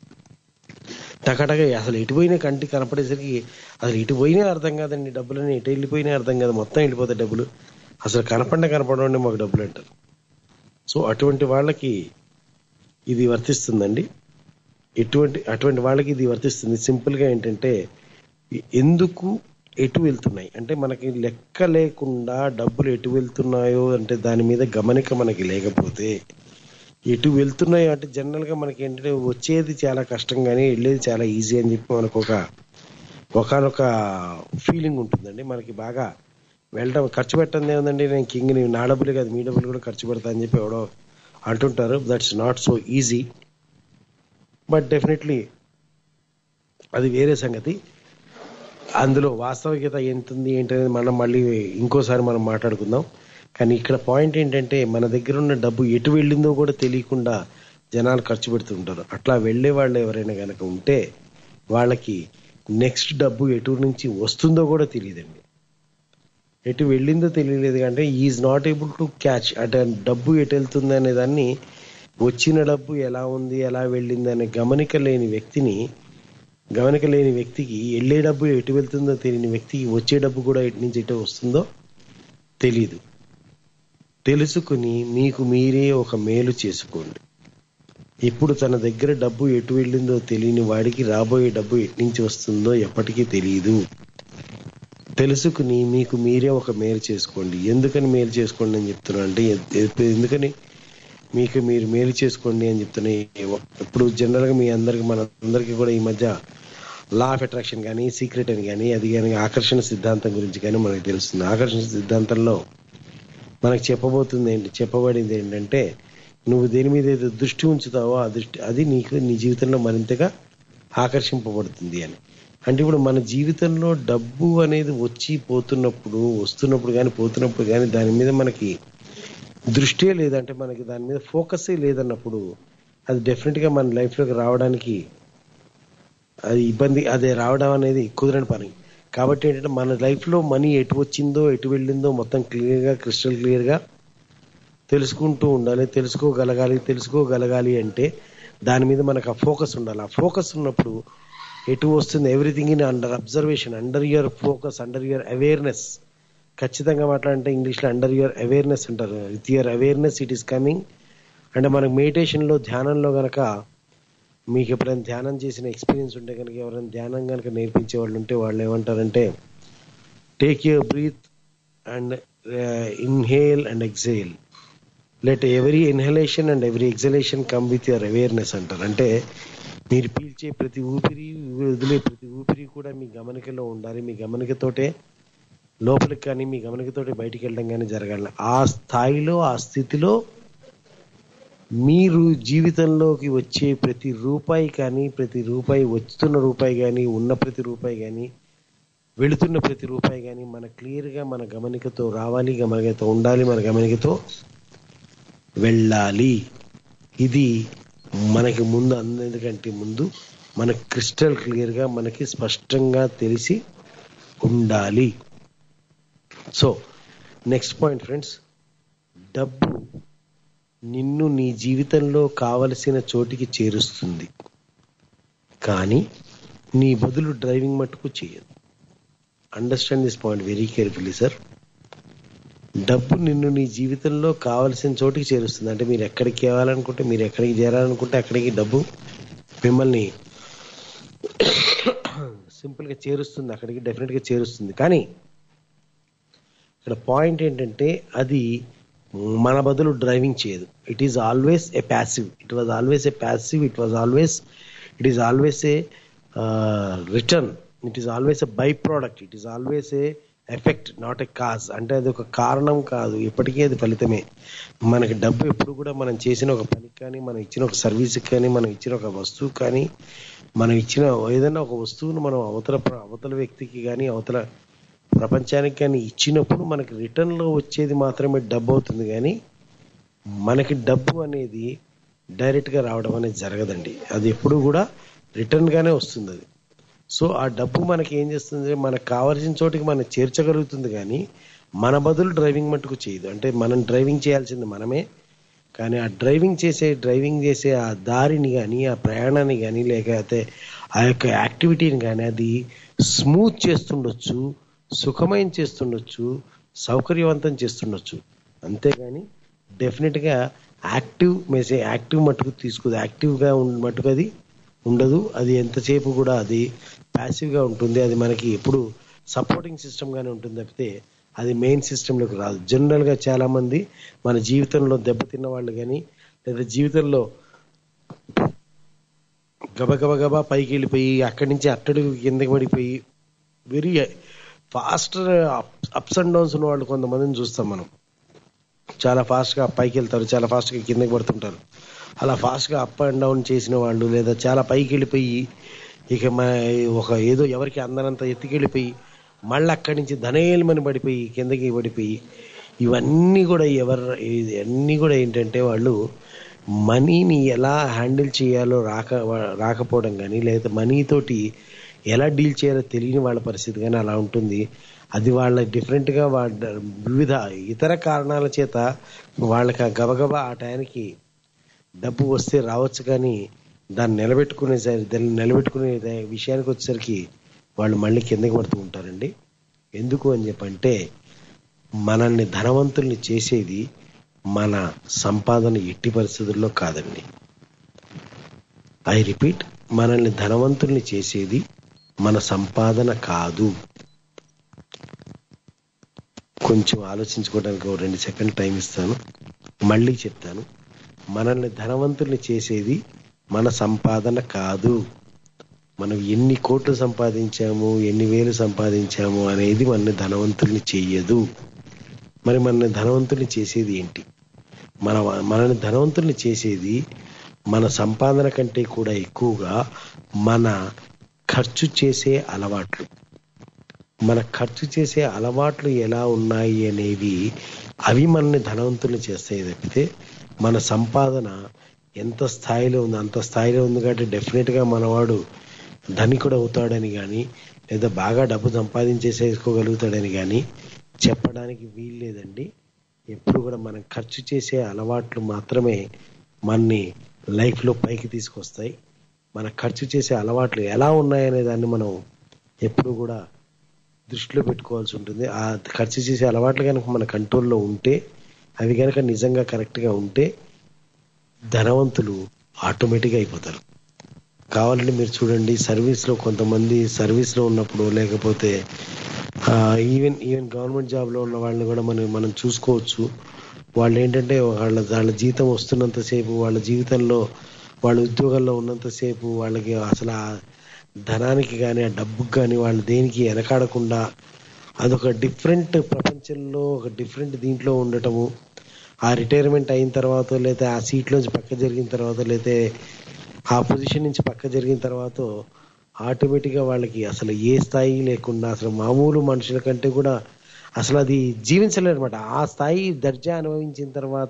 Speaker 4: టకటక అసలు ఎటుపోయినా కంటికి కనపడేసరికి అసలు ఇటు పోయినా అర్థం కాదండి డబ్బులని ఎటు వెళ్ళిపోయినా అర్థం కాదు మొత్తం వెళ్ళిపోతాయి డబ్బులు అసలు కనపడిన కనపడండి మాకు డబ్బులు అంటారు సో అటువంటి వాళ్ళకి ఇది వర్తిస్తుందండి ఎటువంటి అటువంటి వాళ్ళకి ఇది వర్తిస్తుంది సింపుల్ గా ఏంటంటే ఎందుకు ఎటు వెళ్తున్నాయి అంటే మనకి లెక్క లేకుండా డబ్బులు ఎటు వెళ్తున్నాయో అంటే దాని మీద గమనిక మనకి లేకపోతే ఎటు వెళ్తున్నాయో అంటే జనరల్ గా మనకి ఏంటంటే వచ్చేది చాలా కష్టం కానీ వెళ్ళేది చాలా ఈజీ అని చెప్పి మనకు ఒక ఒకనొక ఫీలింగ్ ఉంటుందండి మనకి బాగా వెళ్ళడం ఖర్చు పెట్టండి ఏముందండి నేను కింగ్ నా డబ్బులు కాదు మీ డబ్బులు కూడా ఖర్చు పెడతా అని చెప్పి ఎవడో అంటుంటారు that's not so easy but definitely అది వేరే సంగతి అందులో వాస్తవికత ఎంత ఉంది ఏంటనేది మనం మళ్ళీ ఇంకోసారి మనం మాట్లాడుకుందాం కానీ ఇక్కడ పాయింట్ ఏంటంటే మన దగ్గర ఉన్న డబ్బు ఎటు వెళ్ళిందో కూడా తెలియకుండా జనాలు ఖర్చు పెడుతుంటారు అట్లా వెళ్ళే వాళ్ళు ఎవరైనా కనుక ఉంటే వాళ్ళకి నెక్స్ట్ డబ్బు ఎటు నుంచి వస్తుందో కూడా తెలియదండి ఎటు వెళ్ళిందో తెలియలేదు అంటే is not able to catch అంటే డబ్బు ఎటు వెళ్తుంది అనే దాన్ని వచ్చిన డబ్బు ఎలా ఉంది ఎలా వెళ్ళింది అనే గమనిక లేని వ్యక్తిని గమనిక లేని వ్యక్తికి వెళ్ళే డబ్బు ఎటు వెళ్తుందో తెలియని వ్యక్తికి వచ్చే డబ్బు కూడా ఎటు నుంచి ఎటు వస్తుందో తెలీదు తెలుసుకుని మీకు మీరే ఒక మేలు చేసుకోండి ఇప్పుడు తన దగ్గర డబ్బు ఎటు వెళ్ళిందో తెలియని వాడికి రాబోయే డబ్బు ఎటు నుంచి వస్తుందో ఎప్పటికీ తెలియదు తెలుసుకుని మీకు మీరే ఒక మేలు చేసుకోండి ఎందుకని మేలు చేసుకోండి అని చెప్తున్నా అంటే ఎ- ఎందుకని మీకు మీరు మేలు చేసుకోండి అని చెప్తున్నా ఇప్పుడు జనరల్ గా మీ అందరికి మన అందరికి కూడా ఈ మధ్య లా ఆఫ్ అట్రాక్షన్ కానీ సీక్రెట్ అని కానీ అది కానీ ఆకర్షణ సిద్ధాంతం గురించి కానీ మనకు తెలుస్తుంది ఆకర్షణ సిద్ధాంతంలో మనకు చెప్పబోతుంది ఏంటి చెప్పబడింది ఏంటంటే నువ్వు దేని మీద ఏదో దృష్టి ఉంచుతావో ఆ దృష్టి అది నీకు నీ జీవితంలో మరింతగా ఆకర్షింపబడుతుంది అని అంటే ఇప్పుడు మన జీవితంలో డబ్బు అనేది వచ్చి పోతున్నప్పుడు వస్తున్నప్పుడు కానీ పోతున్నప్పుడు కానీ దాని మీద మనకి దృష్టే లేదంటే మనకి దాని మీద ఫోకసే లేదన్నప్పుడు అది డెఫినెట్ గా మన లైఫ్ లోకి రావడానికి అది ఇబ్బంది అదే రావడం అనేది కుదరని పని కాబట్టి ఏంటంటే మన లైఫ్లో మనీ ఎటు వచ్చిందో ఎటు వెళ్ళిందో మొత్తం క్లియర్గా క్రిస్టల్ క్లియర్గా తెలుసుకుంటూ ఉండాలి తెలుసుకోగలగాలి తెలుసుకోగలగాలి అంటే దాని మీద మనకు ఆ ఫోకస్ ఉండాలి ఆ ఫోకస్ ఉన్నప్పుడు ఎటు వస్తుంది everything in under observation under your focus under your awareness ఖచ్చితంగా మాట్లాడంటే ఇంగ్లీష్లో అండర్ యువర్ అవేర్నెస్ అంటారు with your awareness it is coming అంటే మనకు మెడిటేషన్లో ధ్యానంలో గనక మీకు ఎప్పుడైనా ధ్యానం చేసిన ఎక్స్పీరియన్స్ ఉంటే కనుక ఎవరైనా ధ్యానం కనుక నేర్పించే వాళ్ళు ఉంటే వాళ్ళు ఏమంటారంటే take your breath and inhale and exhale let every inhalation and every exhalation come with your awareness అంటారు అంటే మీరు పీల్చే ప్రతి ఊపిరి వదిలే ప్రతి ఊపిరి కూడా మీ గమనికలో ఉండాలి మీ గమనికతోటే లోపలికి కానీ మీ గమనికతోటే బయటికి వెళ్ళడం కానీ జరగాలి ఆ స్థాయిలో ఆ స్థితిలో మీరు జీవితంలోకి వచ్చే ప్రతి రూపాయి కానీ ప్రతి రూపాయి వస్తున్న రూపాయి కానీ ఉన్న ప్రతి రూపాయి కానీ వెళుతున్న ప్రతి రూపాయి కానీ మన క్లియర్గా మన గమనికతో రావాలి గమనికతో ఉండాలి మన గమనికతో వెళ్ళాలి ఇది మనకి ముందు అందరికంటే ముందు మన క్రిస్టల్ క్లియర్గా మనకి స్పష్టంగా తెలిసి ఉండాలి సో నెక్స్ట్ పాయింట్ ఫ్రెండ్స్ డబ్బు నిన్ను నీ జీవితంలో కావలసిన చోటికి చేరుస్తుంది కానీ నీ బదులు డ్రైవింగ్ మట్టుకు చేయదు understand this point very carefully sir డబ్బు నిన్ను నీ జీవితంలో కావలసిన చోటికి చేరుస్తుంది అంటే మీరు ఎక్కడికి వెళ్ళాలనుకుంటే మీరు ఎక్కడికి చేరాలనుకుంటే అక్కడికి డబ్బు మిమ్మల్ని సింపుల్గా చేరుస్తుంది అక్కడికి డెఫినెట్గా చేరుస్తుంది కానీ ఇక్కడ పాయింట్ ఏంటంటే అది మన బదులు డ్రైవింగ్ చేయదు it is always a passive it was always a passive it was always it is always a return it is always a by product it is always a effect not a cause అంటే అది ఒక కారణం కాదు ఎప్పటికీ అది ఫలితమే మనకి డబ్బు ఎప్పుడు కూడా మనం చేసిన ఒక పనికి కానీ మనం ఇచ్చిన ఒక సర్వీస్కి కానీ మనం ఇచ్చిన ఒక వస్తువు కానీ మనం ఇచ్చిన ఏదైనా ఒక వస్తువును మనం అవతల ప్ర- అవతల వ్యక్తికి కానీ అవతల ప్రపంచానికి కానీ ఇచ్చినప్పుడు మనకి రిటర్న్లో వచ్చేది మాత్రమే డబ్బు అవుతుంది కానీ మనకి డబ్బు అనేది డైరెక్ట్గా రావడం అనేది జరగదండి అది ఎప్పుడు కూడా రిటర్న్గానే వస్తుంది అది సో ఆ డబ్బు మనకి ఏం చేస్తుంది మనకు కావాల్సిన చోటికి మనం చేర్చగలుగుతుంది కానీ మన బదులు డ్రైవింగ్ మట్టుకు చేయదు అంటే మనం డ్రైవింగ్ చేయాల్సింది మనమే కానీ ఆ డ్రైవింగ్ చేసే డ్రైవింగ్ చేసే ఆ దారిని కానీ ఆ ప్రయాణాన్ని కానీ లేకపోతే ఆ యొక్క యాక్టివిటీని కానీ అది స్మూత్ చేస్తుండొచ్చు సుఖమయం చేస్తుండొచ్చు సౌకర్యవంతం చేస్తుండొచ్చు అంతేగాని డెఫినెట్గా యాక్టివ్ మెసేజ్ యాక్టివ్ మట్టుకు తీసుకోదు యాక్టివ్గా ఉన్- మట్టుకు అది ఉండదు అది ఎంతసేపు కూడా అది ప్యాసివ్గా ఉంటుంది అది మనకి ఎప్పుడు సపోర్టింగ్ సిస్టమ్గానే ఉంటుంది తప్పితే అది మెయిన్ సిస్టంలోకి రాదు జనరల్గా చాలామంది మన జీవితంలో దెబ్బతిన్న వాళ్ళు కానీ లేదా జీవితంలో గబగబ గబా పైకి వెళ్ళిపోయి అక్కడి నుంచి అట్టడుగు కిందకి పడిపోయి very fast ups and downs ఉన్న వాళ్ళు కొంతమందిని చూస్తాం మనం చాలా ఫాస్ట్గా పైకి వెళ్తారు చాలా ఫాస్ట్గా కిందకి పడుతుంటారు అలా ఫాస్ట్గా అప్ అండ్ డౌన్ చేసిన వాళ్ళు లేదా చాలా పైకి వెళ్ళిపోయి ఇక మన ఒక ఏదో ఎవరికి అందనంత ఎత్తుకెళ్ళిపోయి మళ్ళీ అక్కడి నుంచి ధనేలమని పడిపోయి కిందకి పడిపోయి ఇవన్నీ కూడా ఎవరు ఇవన్నీ కూడా ఏంటంటే వాళ్ళు మనీని ఎలా హ్యాండిల్ చేయాలో రాక రాకపోవడం కానీ లేదా మనీతోటి ఎలా డీల్ చేయాలో తెలియని వాళ్ళ పరిస్థితి కానీ అలా ఉంటుంది అది వాళ్ళ డిఫరెంట్గా వాళ్ళ వివిధ ఇతర కారణాల చేత వాళ్ళకి ఆ గబగబా ఆ టయానికి డబ్బు వస్తే రావచ్చు కానీ దాన్ని నిలబెట్టుకునేసరి దాన్ని నిలబెట్టుకునే ద- విషయానికి వచ్చేసరికి వాళ్ళు మళ్ళీ కిందకి పడుతూ ఉంటారండి ఎందుకు అని చెప్పంటే మనల్ని ధనవంతుల్ని చేసేది మన సంపాదన ఎట్టి పరిస్థితుల్లో కాదండి ఐ రిపీట్ మనల్ని ధనవంతుల్ని చేసేది మన సంపాదన కాదు కొంచెం ఆలోచించుకోవడానికి ఒక రెండు సెకండ్ టైం ఇస్తాను మళ్ళీ చెప్తాను మనల్ని ధనవంతుల్ని చేసేది మన సంపాదన కాదు మనం ఎన్ని కోట్లు సంపాదించాము ఎన్ని వేలు సంపాదించాము అనేది మనల్ని ధనవంతుల్ని చెయ్యదు మరి మనల్ని ధనవంతుల్ని చేసేది ఏంటి మన మనల్ని ధనవంతుల్ని చేసేది మన సంపాదన కంటే కూడా ఎక్కువగా మన ఖర్చు చేసే అలవాట్లు మన ఖర్చు చేసే అలవాట్లు ఎలా ఉన్నాయి అనేవి అవి మనల్ని ధనవంతుల్ని చేస్తాయి తప్పితే మన సంపాదన ఎంత స్థాయిలో ఉంది అంత స్థాయిలో ఉంది కాబట్టి డెఫినెట్గా మనవాడు ధనికుడు అవుతాడని కానీ లేదా బాగా డబ్బు సంపాదించేసేసుకోగలుగుతాడని కానీ చెప్పడానికి వీలు లేదండి ఎప్పుడు కూడా మనం ఖర్చు చేసే అలవాట్లు మాత్రమే మనని లైఫ్లో పైకి తీసుకొస్తాయి మన ఖర్చు చేసే అలవాట్లు ఎలా ఉన్నాయనే దాన్ని మనం ఎప్పుడు కూడా దృష్టిలో పెట్టుకోవాల్సి ఉంటుంది ఆ ఖర్చు చేసే అలవాట్లు కనుక మన కంట్రోల్లో ఉంటే అవి కనుక నిజంగా కరెక్ట్గా ఉంటే ధనవంతులు ఆటోమేటిక్గా అయిపోతారు కావాలంటే మీరు చూడండి సర్వీస్లో కొంతమంది సర్వీస్లో ఉన్నప్పుడు లేకపోతే ఈవెన్ ఈవెన్ గవర్నమెంట్ జాబ్లో ఉన్న వాళ్ళని కూడా మనం మనం చూసుకోవచ్చు వాళ్ళు ఏంటంటే వాళ్ళ వాళ్ళ జీతం వస్తున్నంతసేపు వాళ్ళ జీవితంలో వాళ్ళ ఉద్యోగాల్లో ఉన్నంతసేపు వాళ్ళకి అసలు ఆ ధనానికి కానీ ఆ డబ్బుకి కానీ వాళ్ళు దేనికి వెనకాడకుండా అదొక డిఫరెంట్ ప్రపంచంలో ఒక డిఫరెంట్ దీంట్లో ఉండటము ఆ రిటైర్మెంట్ అయిన తర్వాత లేదా ఆ సీట్లోంచి పక్క జరిగిన తర్వాత లేదా ఆ పొజిషన్ నుంచి పక్క జరిగిన తర్వాత ఆటోమేటిక్గా వాళ్ళకి అసలు ఏ స్థాయి లేకుండా అసలు మామూలు మనుషుల కంటే కూడా అసలు అది జీవించలేరు అనమాట ఆ స్థాయి దర్జా అనుభవించిన తర్వాత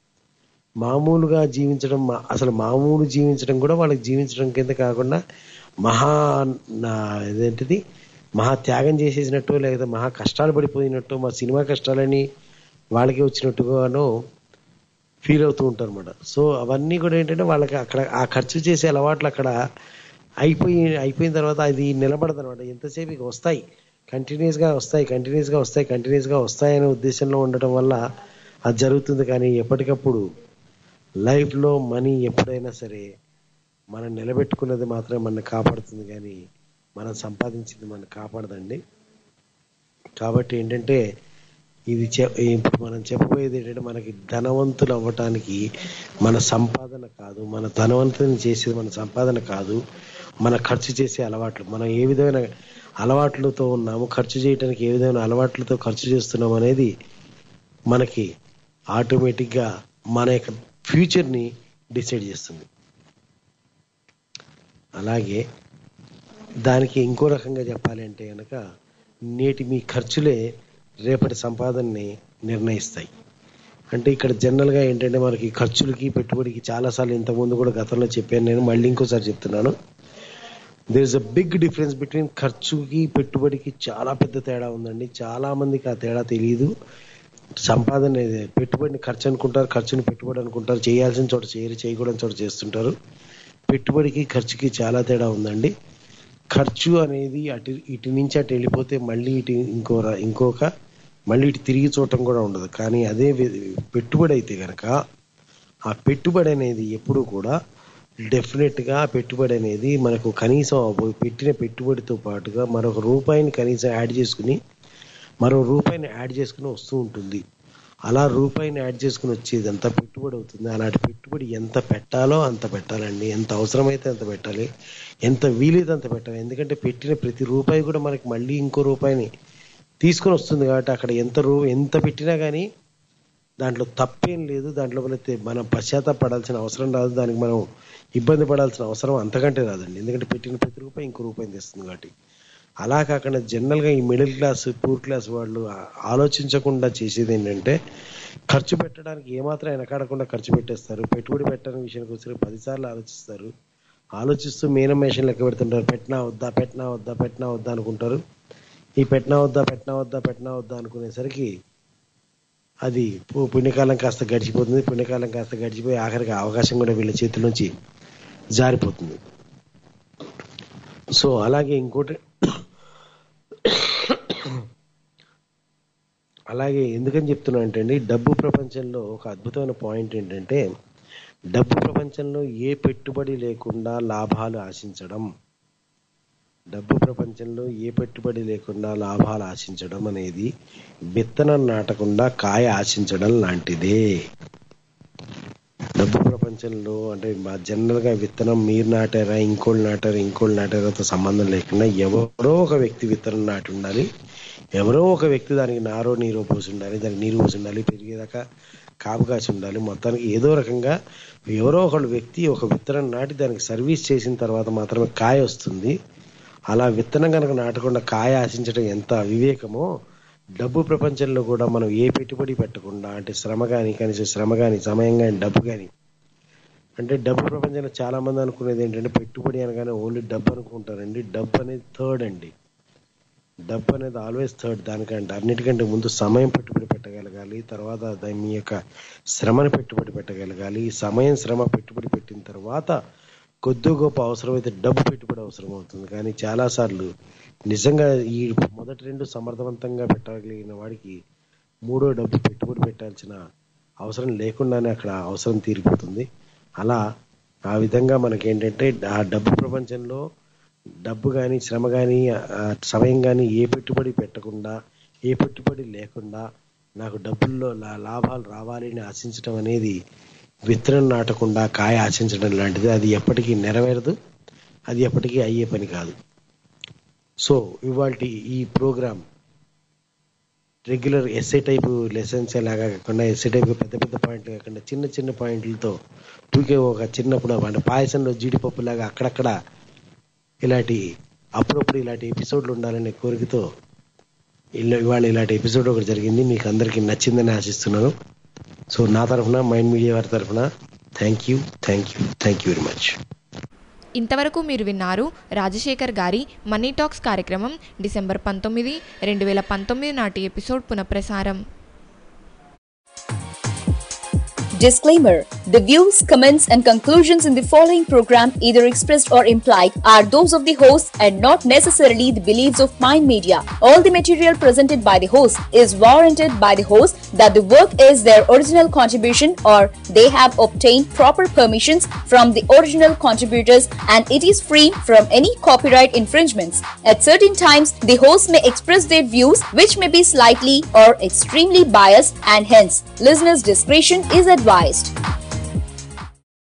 Speaker 4: మామూలుగా జీవించడం మా- అసలు మామూలు జీవించడం కూడా వాళ్ళకి జీవించడం కింద కాకుండా మహా నా- ఇదేంటిది మహా త్యాగం చేసేసినట్టు లేదా మహా కష్టాలు పడిపోయినట్టు మా సినిమా కష్టాలని వాళ్ళకి వచ్చినట్టుగానో ఫీల్ అవుతూ ఉంటారు అనమాట సో అవన్నీ కూడా ఏంటంటే వాళ్ళకి అక్కడ ఆ ఖర్చు చేసే అలవాట్లు అక్కడ అయిపోయి అయిపోయిన తర్వాత అది నిలబడదు అనమాట ఎంతసేపు ఇక వస్తాయి కంటిన్యూస్ గా వస్తాయి కంటిన్యూస్ గా వస్తాయి కంటిన్యూస్ గా వస్తాయి అనే ఉద్దేశంలో ఉండటం వల్ల అది జరుగుతుంది కానీ ఎప్పటికప్పుడు లైఫ్ లో మనీ ఎప్పుడైనా సరే మనం నిలబెట్టుకున్నది మాత్రమే మనల్ని కాపాడుతుంది కానీ మనం సంపాదించింది మనం కాపాడదండి కాబట్టి ఏంటంటే ఇది చె- ఇప్పుడు మనం చెప్పబోయేది ఏంటంటే మనకి ధనవంతులు అవ్వటానికి మన సంపాదన కాదు మన ధనవంతుని చేసేది మన సంపాదన కాదు మన ఖర్చు చేసే అలవాట్లు మనం ఏ విధమైన అలవాట్లతో ఉన్నాము ఖర్చు చేయడానికి ఏ విధమైన అలవాట్లతో ఖర్చు చేస్తున్నాం అనేది మనకి ఆటోమేటిక్గా మన యొక్క ఫ్యూచర్ని డిసైడ్ చేస్తుంది అలాగే దానికి ఇంకో రకంగా చెప్పాలి అంటే కనుక నేటి మీ ఖర్చులే రేపటి సంపాదనని నిర్ణయిస్తాయి అంటే ఇక్కడ జనరల్గా ఏంటంటే మనకి ఖర్చులకి పెట్టుబడికి చాలాసార్లు ఇంతకుముందు కూడా గతంలో చెప్పాను నేను మళ్ళీ ఇంకోసారి చెప్తున్నాను there is a big difference between ఖర్చుకి పెట్టుబడికి చాలా పెద్ద తేడా ఉందండి చాలా మందికి ఆ తేడా తెలియదు సంపాదన ఇది పెట్టుబడిని ఖర్చు అనుకుంటారు ఖర్చుని పెట్టుబడి అనుకుంటారు చేయాల్సిన చోట చేయరు చేయకూడని చోట చేస్తుంటారు పెట్టుబడికి ఖర్చుకి చాలా తేడా ఉందండి ఖర్చు అనేది అటు ఇటు నుంచి అటు వెళ్ళిపోతే మళ్ళీ ఇటు ఇంకో ర- ఇంకొక మళ్ళీ ఇటు తిరిగి చూడటం కూడా ఉండదు కానీ అదే వి- పెట్టుబడి అయితే కనుక ఆ పెట్టుబడి అనేది ఎప్పుడు కూడా డెఫినెట్ గా ఆ పెట్టుబడి అనేది మనకు కనీసం ఆ పెట్టిన పెట్టుబడితో పాటుగా మరొక రూపాయిని కనీసం యాడ్ చేసుకుని మరో రూపాయిని యాడ్ చేసుకుని వస్తూ ఉంటుంది అలా రూపాయిని యాడ్ చేసుకుని వచ్చేది ఎంత పెట్టుబడి అవుతుంది అలాంటి పెట్టుబడి ఎంత పెట్టాలో అంత పెట్టాలండి ఎంత అవసరమైతే అంత పెట్టాలి ఎంత వీలైతే అంత పెట్టాలి ఎందుకంటే పెట్టిన ప్రతి రూపాయి కూడా మనకి మళ్ళీ ఇంకో రూపాయిని తీసుకొని వస్తుంది కాబట్టి అక్కడ ఎంత రూ ఎంత పెట్టినా కానీ దాంట్లో తప్పేం లేదు దాంట్లో మనకి మనం పశ్చాత్తాపడాల్సిన అవసరం రాదు దానికి మనం ఇబ్బంది పడాల్సిన అవసరం అంతకంటే రాదండి ఎందుకంటే పెట్టిన ప్రతి రూపాయి ఇంకో రూపాయిని తెస్తుంది కాబట్టి అలా కాకుండా జనరల్ గా ఈ మిడిల్ క్లాస్ పూర్ క్లాస్ వాళ్ళు ఆ- ఆలోచించకుండా చేసేది ఏంటంటే ఖర్చు పెట్టడానికి ఏమాత్రం వెనకాడకుండా ఖర్చు పెట్టేస్తారు పెట్టుబడి పెట్టడానికి విషయానికి వచ్చి పదిసార్లు ఆలోచిస్తారు ఆలోచిస్తూ మీనం మేషన్ లెక్క పెడుతుంటారు పెట్టినా వద్దా పెట్టినా వద్దా పెట్టినా వద్దా అనుకుంటారు ఈ పెట్టినా వద్దా పెట్టినా వద్దా పెట్టినా వద్దా అనుకునేసరికి అది పు- పుణ్యకాలం కాస్త గడిచిపోతుంది పుణ్యకాలం కాస్త గడిచిపోయి ఆఖరికి ఆ అవకాశం కూడా వీళ్ళ చేతుల నుంచి జారిపోతుంది సో అలాగే ఇంకోటి అలాగే ఎందుకని చెప్తున్నా అంటే అండి డబ్బు ప్రపంచంలో ఒక అద్భుతమైన పాయింట్ ఏంటంటే డబ్బు ప్రపంచంలో ఏ పెట్టుబడి లేకుండా లాభాలు ఆశించడం డబ్బు ప్రపంచంలో ఏ పెట్టుబడి లేకుండా లాభాలు ఆశించడం అనేది విత్తనం నాటకుండా కాయ ఆశించడం లాంటిదే డబ్బు ప్రపంచంలో అంటే మా జనరల్ గా విత్తనం మీరు నాటారా ఇంకోళ్ళు నాటారా ఇంకోళ్ళు నాటారాతో సంబంధం లేకుండా ఎవరో ఒక వ్యక్తి విత్తనం నాటి ఉండాలి ఎవరో ఒక వ్యక్తి దానికి నారో నీరో పోసి ఉండాలి దానికి నీరు పోసి ఉండాలి పెరిగేదాకా కాపు కాసి ఉండాలి మొత్తానికి ఏదో రకంగా ఎవరో ఒకళ్ళు వ్యక్తి ఒక విత్తనం నాటి దానికి సర్వీస్ చేసిన తర్వాత మాత్రమే కాయ వస్తుంది అలా విత్తనం కనుక నాటకుండా కాయ ఆశించడం ఎంత అవివేకమో డబ్బు ప్రపంచంలో కూడా మనం ఏ పెట్టుబడి పెట్టకుండా అంటే శ్రమ కానీ కనీసం శ్రమ కానీ సమయం కానీ డబ్బు కానీ అంటే డబ్బు ప్రపంచంలో చాలా మంది అనుకునేది ఏంటంటే పెట్టుబడి అనగానే ఓన్లీ డబ్బు అనుకుంటారండి డబ్బు అనేది థర్డ్ అండి డబ్బు అనేది ఆల్వేస్ థర్డ్ దానికంటే అన్నిటికంటే ముందు సమయం పెట్టుబడి పెట్టగలగాలి తర్వాత దాని మీ యొక్క శ్రమను పెట్టుబడి పెట్టగలగాలి ఈ సమయం శ్రమ పెట్టుబడి పెట్టిన తర్వాత కొద్ది గొప్ప అవసరమైతే డబ్బు పెట్టుబడి అవసరం అవుతుంది కానీ చాలాసార్లు నిజంగా ఈ మొదటి రెండు సమర్థవంతంగా పెట్టగలిగిన వాడికి మూడో డబ్బు పెట్టుబడి పెట్టాల్సిన అవసరం లేకుండానే అక్కడ అవసరం తీరిపోతుంది అలా ఆ విధంగా మనకేంటంటే ఆ డబ్బు ప్రపంచంలో డబ్బు కానీ శ్రమ కానీ సమయం కానీ ఏ పెట్టుబడి పెట్టకుండా ఏ పెట్టుబడి లేకుండా నాకు డబ్బుల్లో లా- లాభాలు రావాలి అని ఆశించడం అనేది విత్తనం నాటకుండా కాయ ఆశించడం లాంటిది అది ఎప్పటికీ నెరవేరదు అది ఎప్పటికీ అయ్యే పని కాదు సో ఇవాళ ఈ program regular essay type lessons లాగా కాకుండా ఎస్ఏ టైప్ పెద్ద పెద్ద పాయింట్లు కాకుండా చిన్న చిన్న పాయింట్లతో ఊరికే ఒక చిన్నప్పుడు అంటే పాయసంలో జీడిపప్పు లాగా అక్కడక్కడ ఇలాంటి అప్పుడప్పుడు ఇలాంటి ఎపిసోడ్లు ఉండాలనే కోరికతో ఇల్ల- ఇవాళ ఇలాంటి ఎపిసోడ్ ఒకటి జరిగింది మీకు అందరికీ నచ్చిందని ఆశిస్తున్నాను సో నా తరఫున మైండ్ మీడియా వారి తరఫున thank you thank you thank you very much
Speaker 3: ఇంతవరకు మీరు విన్నారు రాజశేఖర్ గారి మనీ టాక్స్ కార్యక్రమం డిసెంబర్ పంతొమ్మిది రెండు వేల పంతొమ్మిది నాటి ఎపిసోడ్ పునఃప్రసారం
Speaker 8: Disclaimer The views, comments, and conclusions in the following program, either expressed or implied, are those of the host and not necessarily the beliefs of Mind Media. All the material presented by the host is warranted by the host that the work is their original contribution or they have obtained proper permissions from the original contributors and it is free from any copyright infringements. At certain times, the host may express their views which may be slightly or extremely biased and hence listeners' discretion is advised.